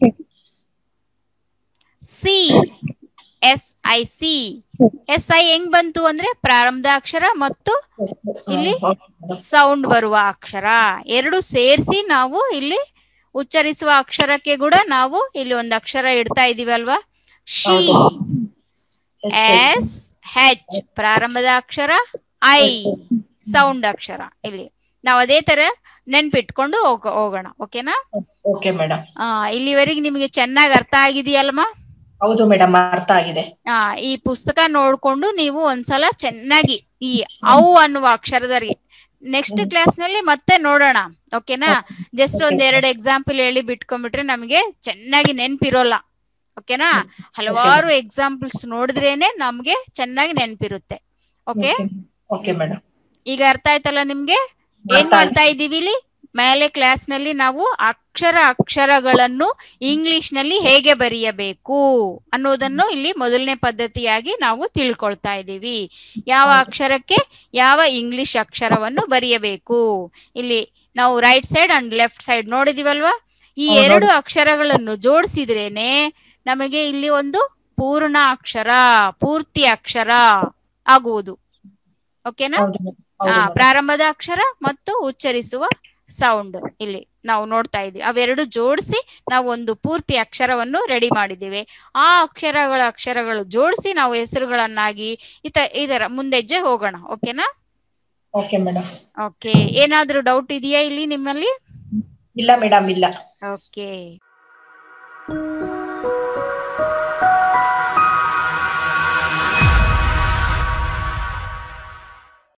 C S I C S I ಹೆಂಗ್ ಬಂತು ಅಂದ್ರೆ ಪ್ರಾರಂಭದ ಅಕ್ಷರ ಮತ್ತು ಇಲ್ಲಿ ಸೌಂಡ್ ಬರುವ ಅಕ್ಷರ ಎರಡು ಸೇರಿಸಿ ನಾವು ಇಲ್ಲಿ ಉಚ್ಚರಿಸುವ ಅಕ್ಷರಕ್ಕೆ ಕೂಡ ನಾವು ಇಲ್ಲಿ ಒಂದು ಅಕ್ಷರ ಇಡ್ತಾ ಇದೀವಿ ಅಲ್ವಾ ಶಿ ಎಸ್ ಹೆಚ್ ಪ್ರಾರಂಭದ ಅಕ್ಷರ ಐ ಸೌಂಡ್ ಅಕ್ಷರ ಇಲ್ಲಿ ನಾವು ಅದೇ ತರ ನೆನ್ಪಿಟ್ಕೊಂಡು ಹೋಗ ಹೋಗೋಣ ಓಕೆನಾ ಓಕೆ ಮೇಡಮ್ ಆ ಇಲ್ಲಿವರೆಗೆ ನಿಮಗೆ ಚೆನ್ನಾಗಿ ಅರ್ಥ ಆಗಿದೆಯಲ್ವಾ ಹೌದು ಮೇಡಮ್ ಅರ್ಥ ಆಗಿದೆ ಆ ಈ ಪುಸ್ತಕ ನೋಡ್ಕೊಂಡು ನೀವು ಒಂದ್ಸಲ ಚೆನ್ನಾಗಿ ಈ ಔ ಅನ್ನುವ ಅಕ್ಷರದವರೆಗೆ ನೆಕ್ಸ್ಟ್ ಕ್ಲಾಸ್ ನಲ್ಲಿ ಮತ್ತೆ ನೋಡೋಣ ಓಕೆನಾ ಜಸ್ಟ್ ಒಂದ್ ಎರಡು ಎಕ್ಸಾಂಪಲ್ ಹೇಳಿ ಬಿಟ್ಕೊಂಡ್ಬಿಟ್ರೆ ನಮಗೆ ಚೆನ್ನಾಗಿ ನೆನ್ಪಿರೋಲ್ಲ ಓಕೆನಾ ಹಲವಾರು ಎಕ್ಸಾಂಪಲ್ಸ್ ನೋಡಿದ್ರೇನೆ ನಮ್ಗೆ ಚೆನ್ನಾಗಿ ನೆನ್ಪಿರುತ್ತೆ ಓಕೆ ಓಕೆ ಮೇಡಮ್ ಈಗ ಅರ್ಥ ಆಯ್ತಲ್ಲ ನಿಮ್ಗೆ ಏನ್ ಅರ್ಥ ಆಯ್ತು. ಮಾಡ್ತಾ ಇದೀವಿ ಇಲ್ಲಿ ಮೇಲೆ ಕ್ಲಾಸ್ ನಲ್ಲಿ ನಾವು ಅಕ್ಷರ ಅಕ್ಷರಗಳನ್ನು ಇಂಗ್ಲಿಷ್ ನಲ್ಲಿ ಹೇಗೆ ಬರೆಯಬೇಕು ಅನ್ನೋದನ್ನು ಇಲ್ಲಿ ಮೊದಲನೇ ಪದ್ಧತಿಯಾಗಿ ನಾವು ತಿಳ್ಕೊಳ್ತಾ ಇದ್ದೀವಿ ಯಾವ ಅಕ್ಷರಕ್ಕೆ ಯಾವ ಇಂಗ್ಲಿಷ್ ಅಕ್ಷರವನ್ನು ಬರೆಯಬೇಕು ಇಲ್ಲಿ ನಾವು right side and left side ನೋಡಿದಿವಲ್ವಾ ಈ ಹೌದು. ಎರಡು ಅಕ್ಷರಗಳನ್ನು ಜೋಡಿಸಿದ್ರೇನೆ ನಮಗೆ ಇಲ್ಲಿ ಒಂದು ಪೂರ್ಣ ಅಕ್ಷರ ಪೂರ್ತಿ ಅಕ್ಷರ ಆಗುವುದು ಓಕೆನಾ ಹೌದು madam. ಆ, ಹೌದು madam. ಪ್ರಾರಂಭದ ಅಕ್ಷರ ಮತ್ತು ಉಚ್ಚರಿಸುವ ಸೌಂಡ್ ಇಲ್ಲಿ ನಾವು ನೋಡ್ತಾ ಇದ್ದೀವಿ ಅವೆರಡು ಜೋಡಿಸಿ ನಾವು ಒಂದು ಪೂರ್ತಿ ಅಕ್ಷರವನ್ನು ರೆಡಿ ಮಾಡಿದ್ದೇವೆ ಆ ಅಕ್ಷರಗಳ ಅಕ್ಷರಗಳು ಜೋಡಿಸಿ ನಾವು ಹೆಸರುಗಳನ್ನಾಗಿ ಇತ ಇದರ ಮುಂದೆಜ್ಜೆ ಹೋಗೋಣ ಓಕೆನಾ ಓಕೆ ಮೇಡಮ್ ಓಕೆ ಏನಾದ್ರೂ ಡೌಟ್ ಇದೆಯಾ ಇಲ್ಲಿ ನಿಮ್ಮಲ್ಲಿ ಇಲ್ಲ ಮೇಡಮ್ ಇಲ್ಲ ಓಕೆ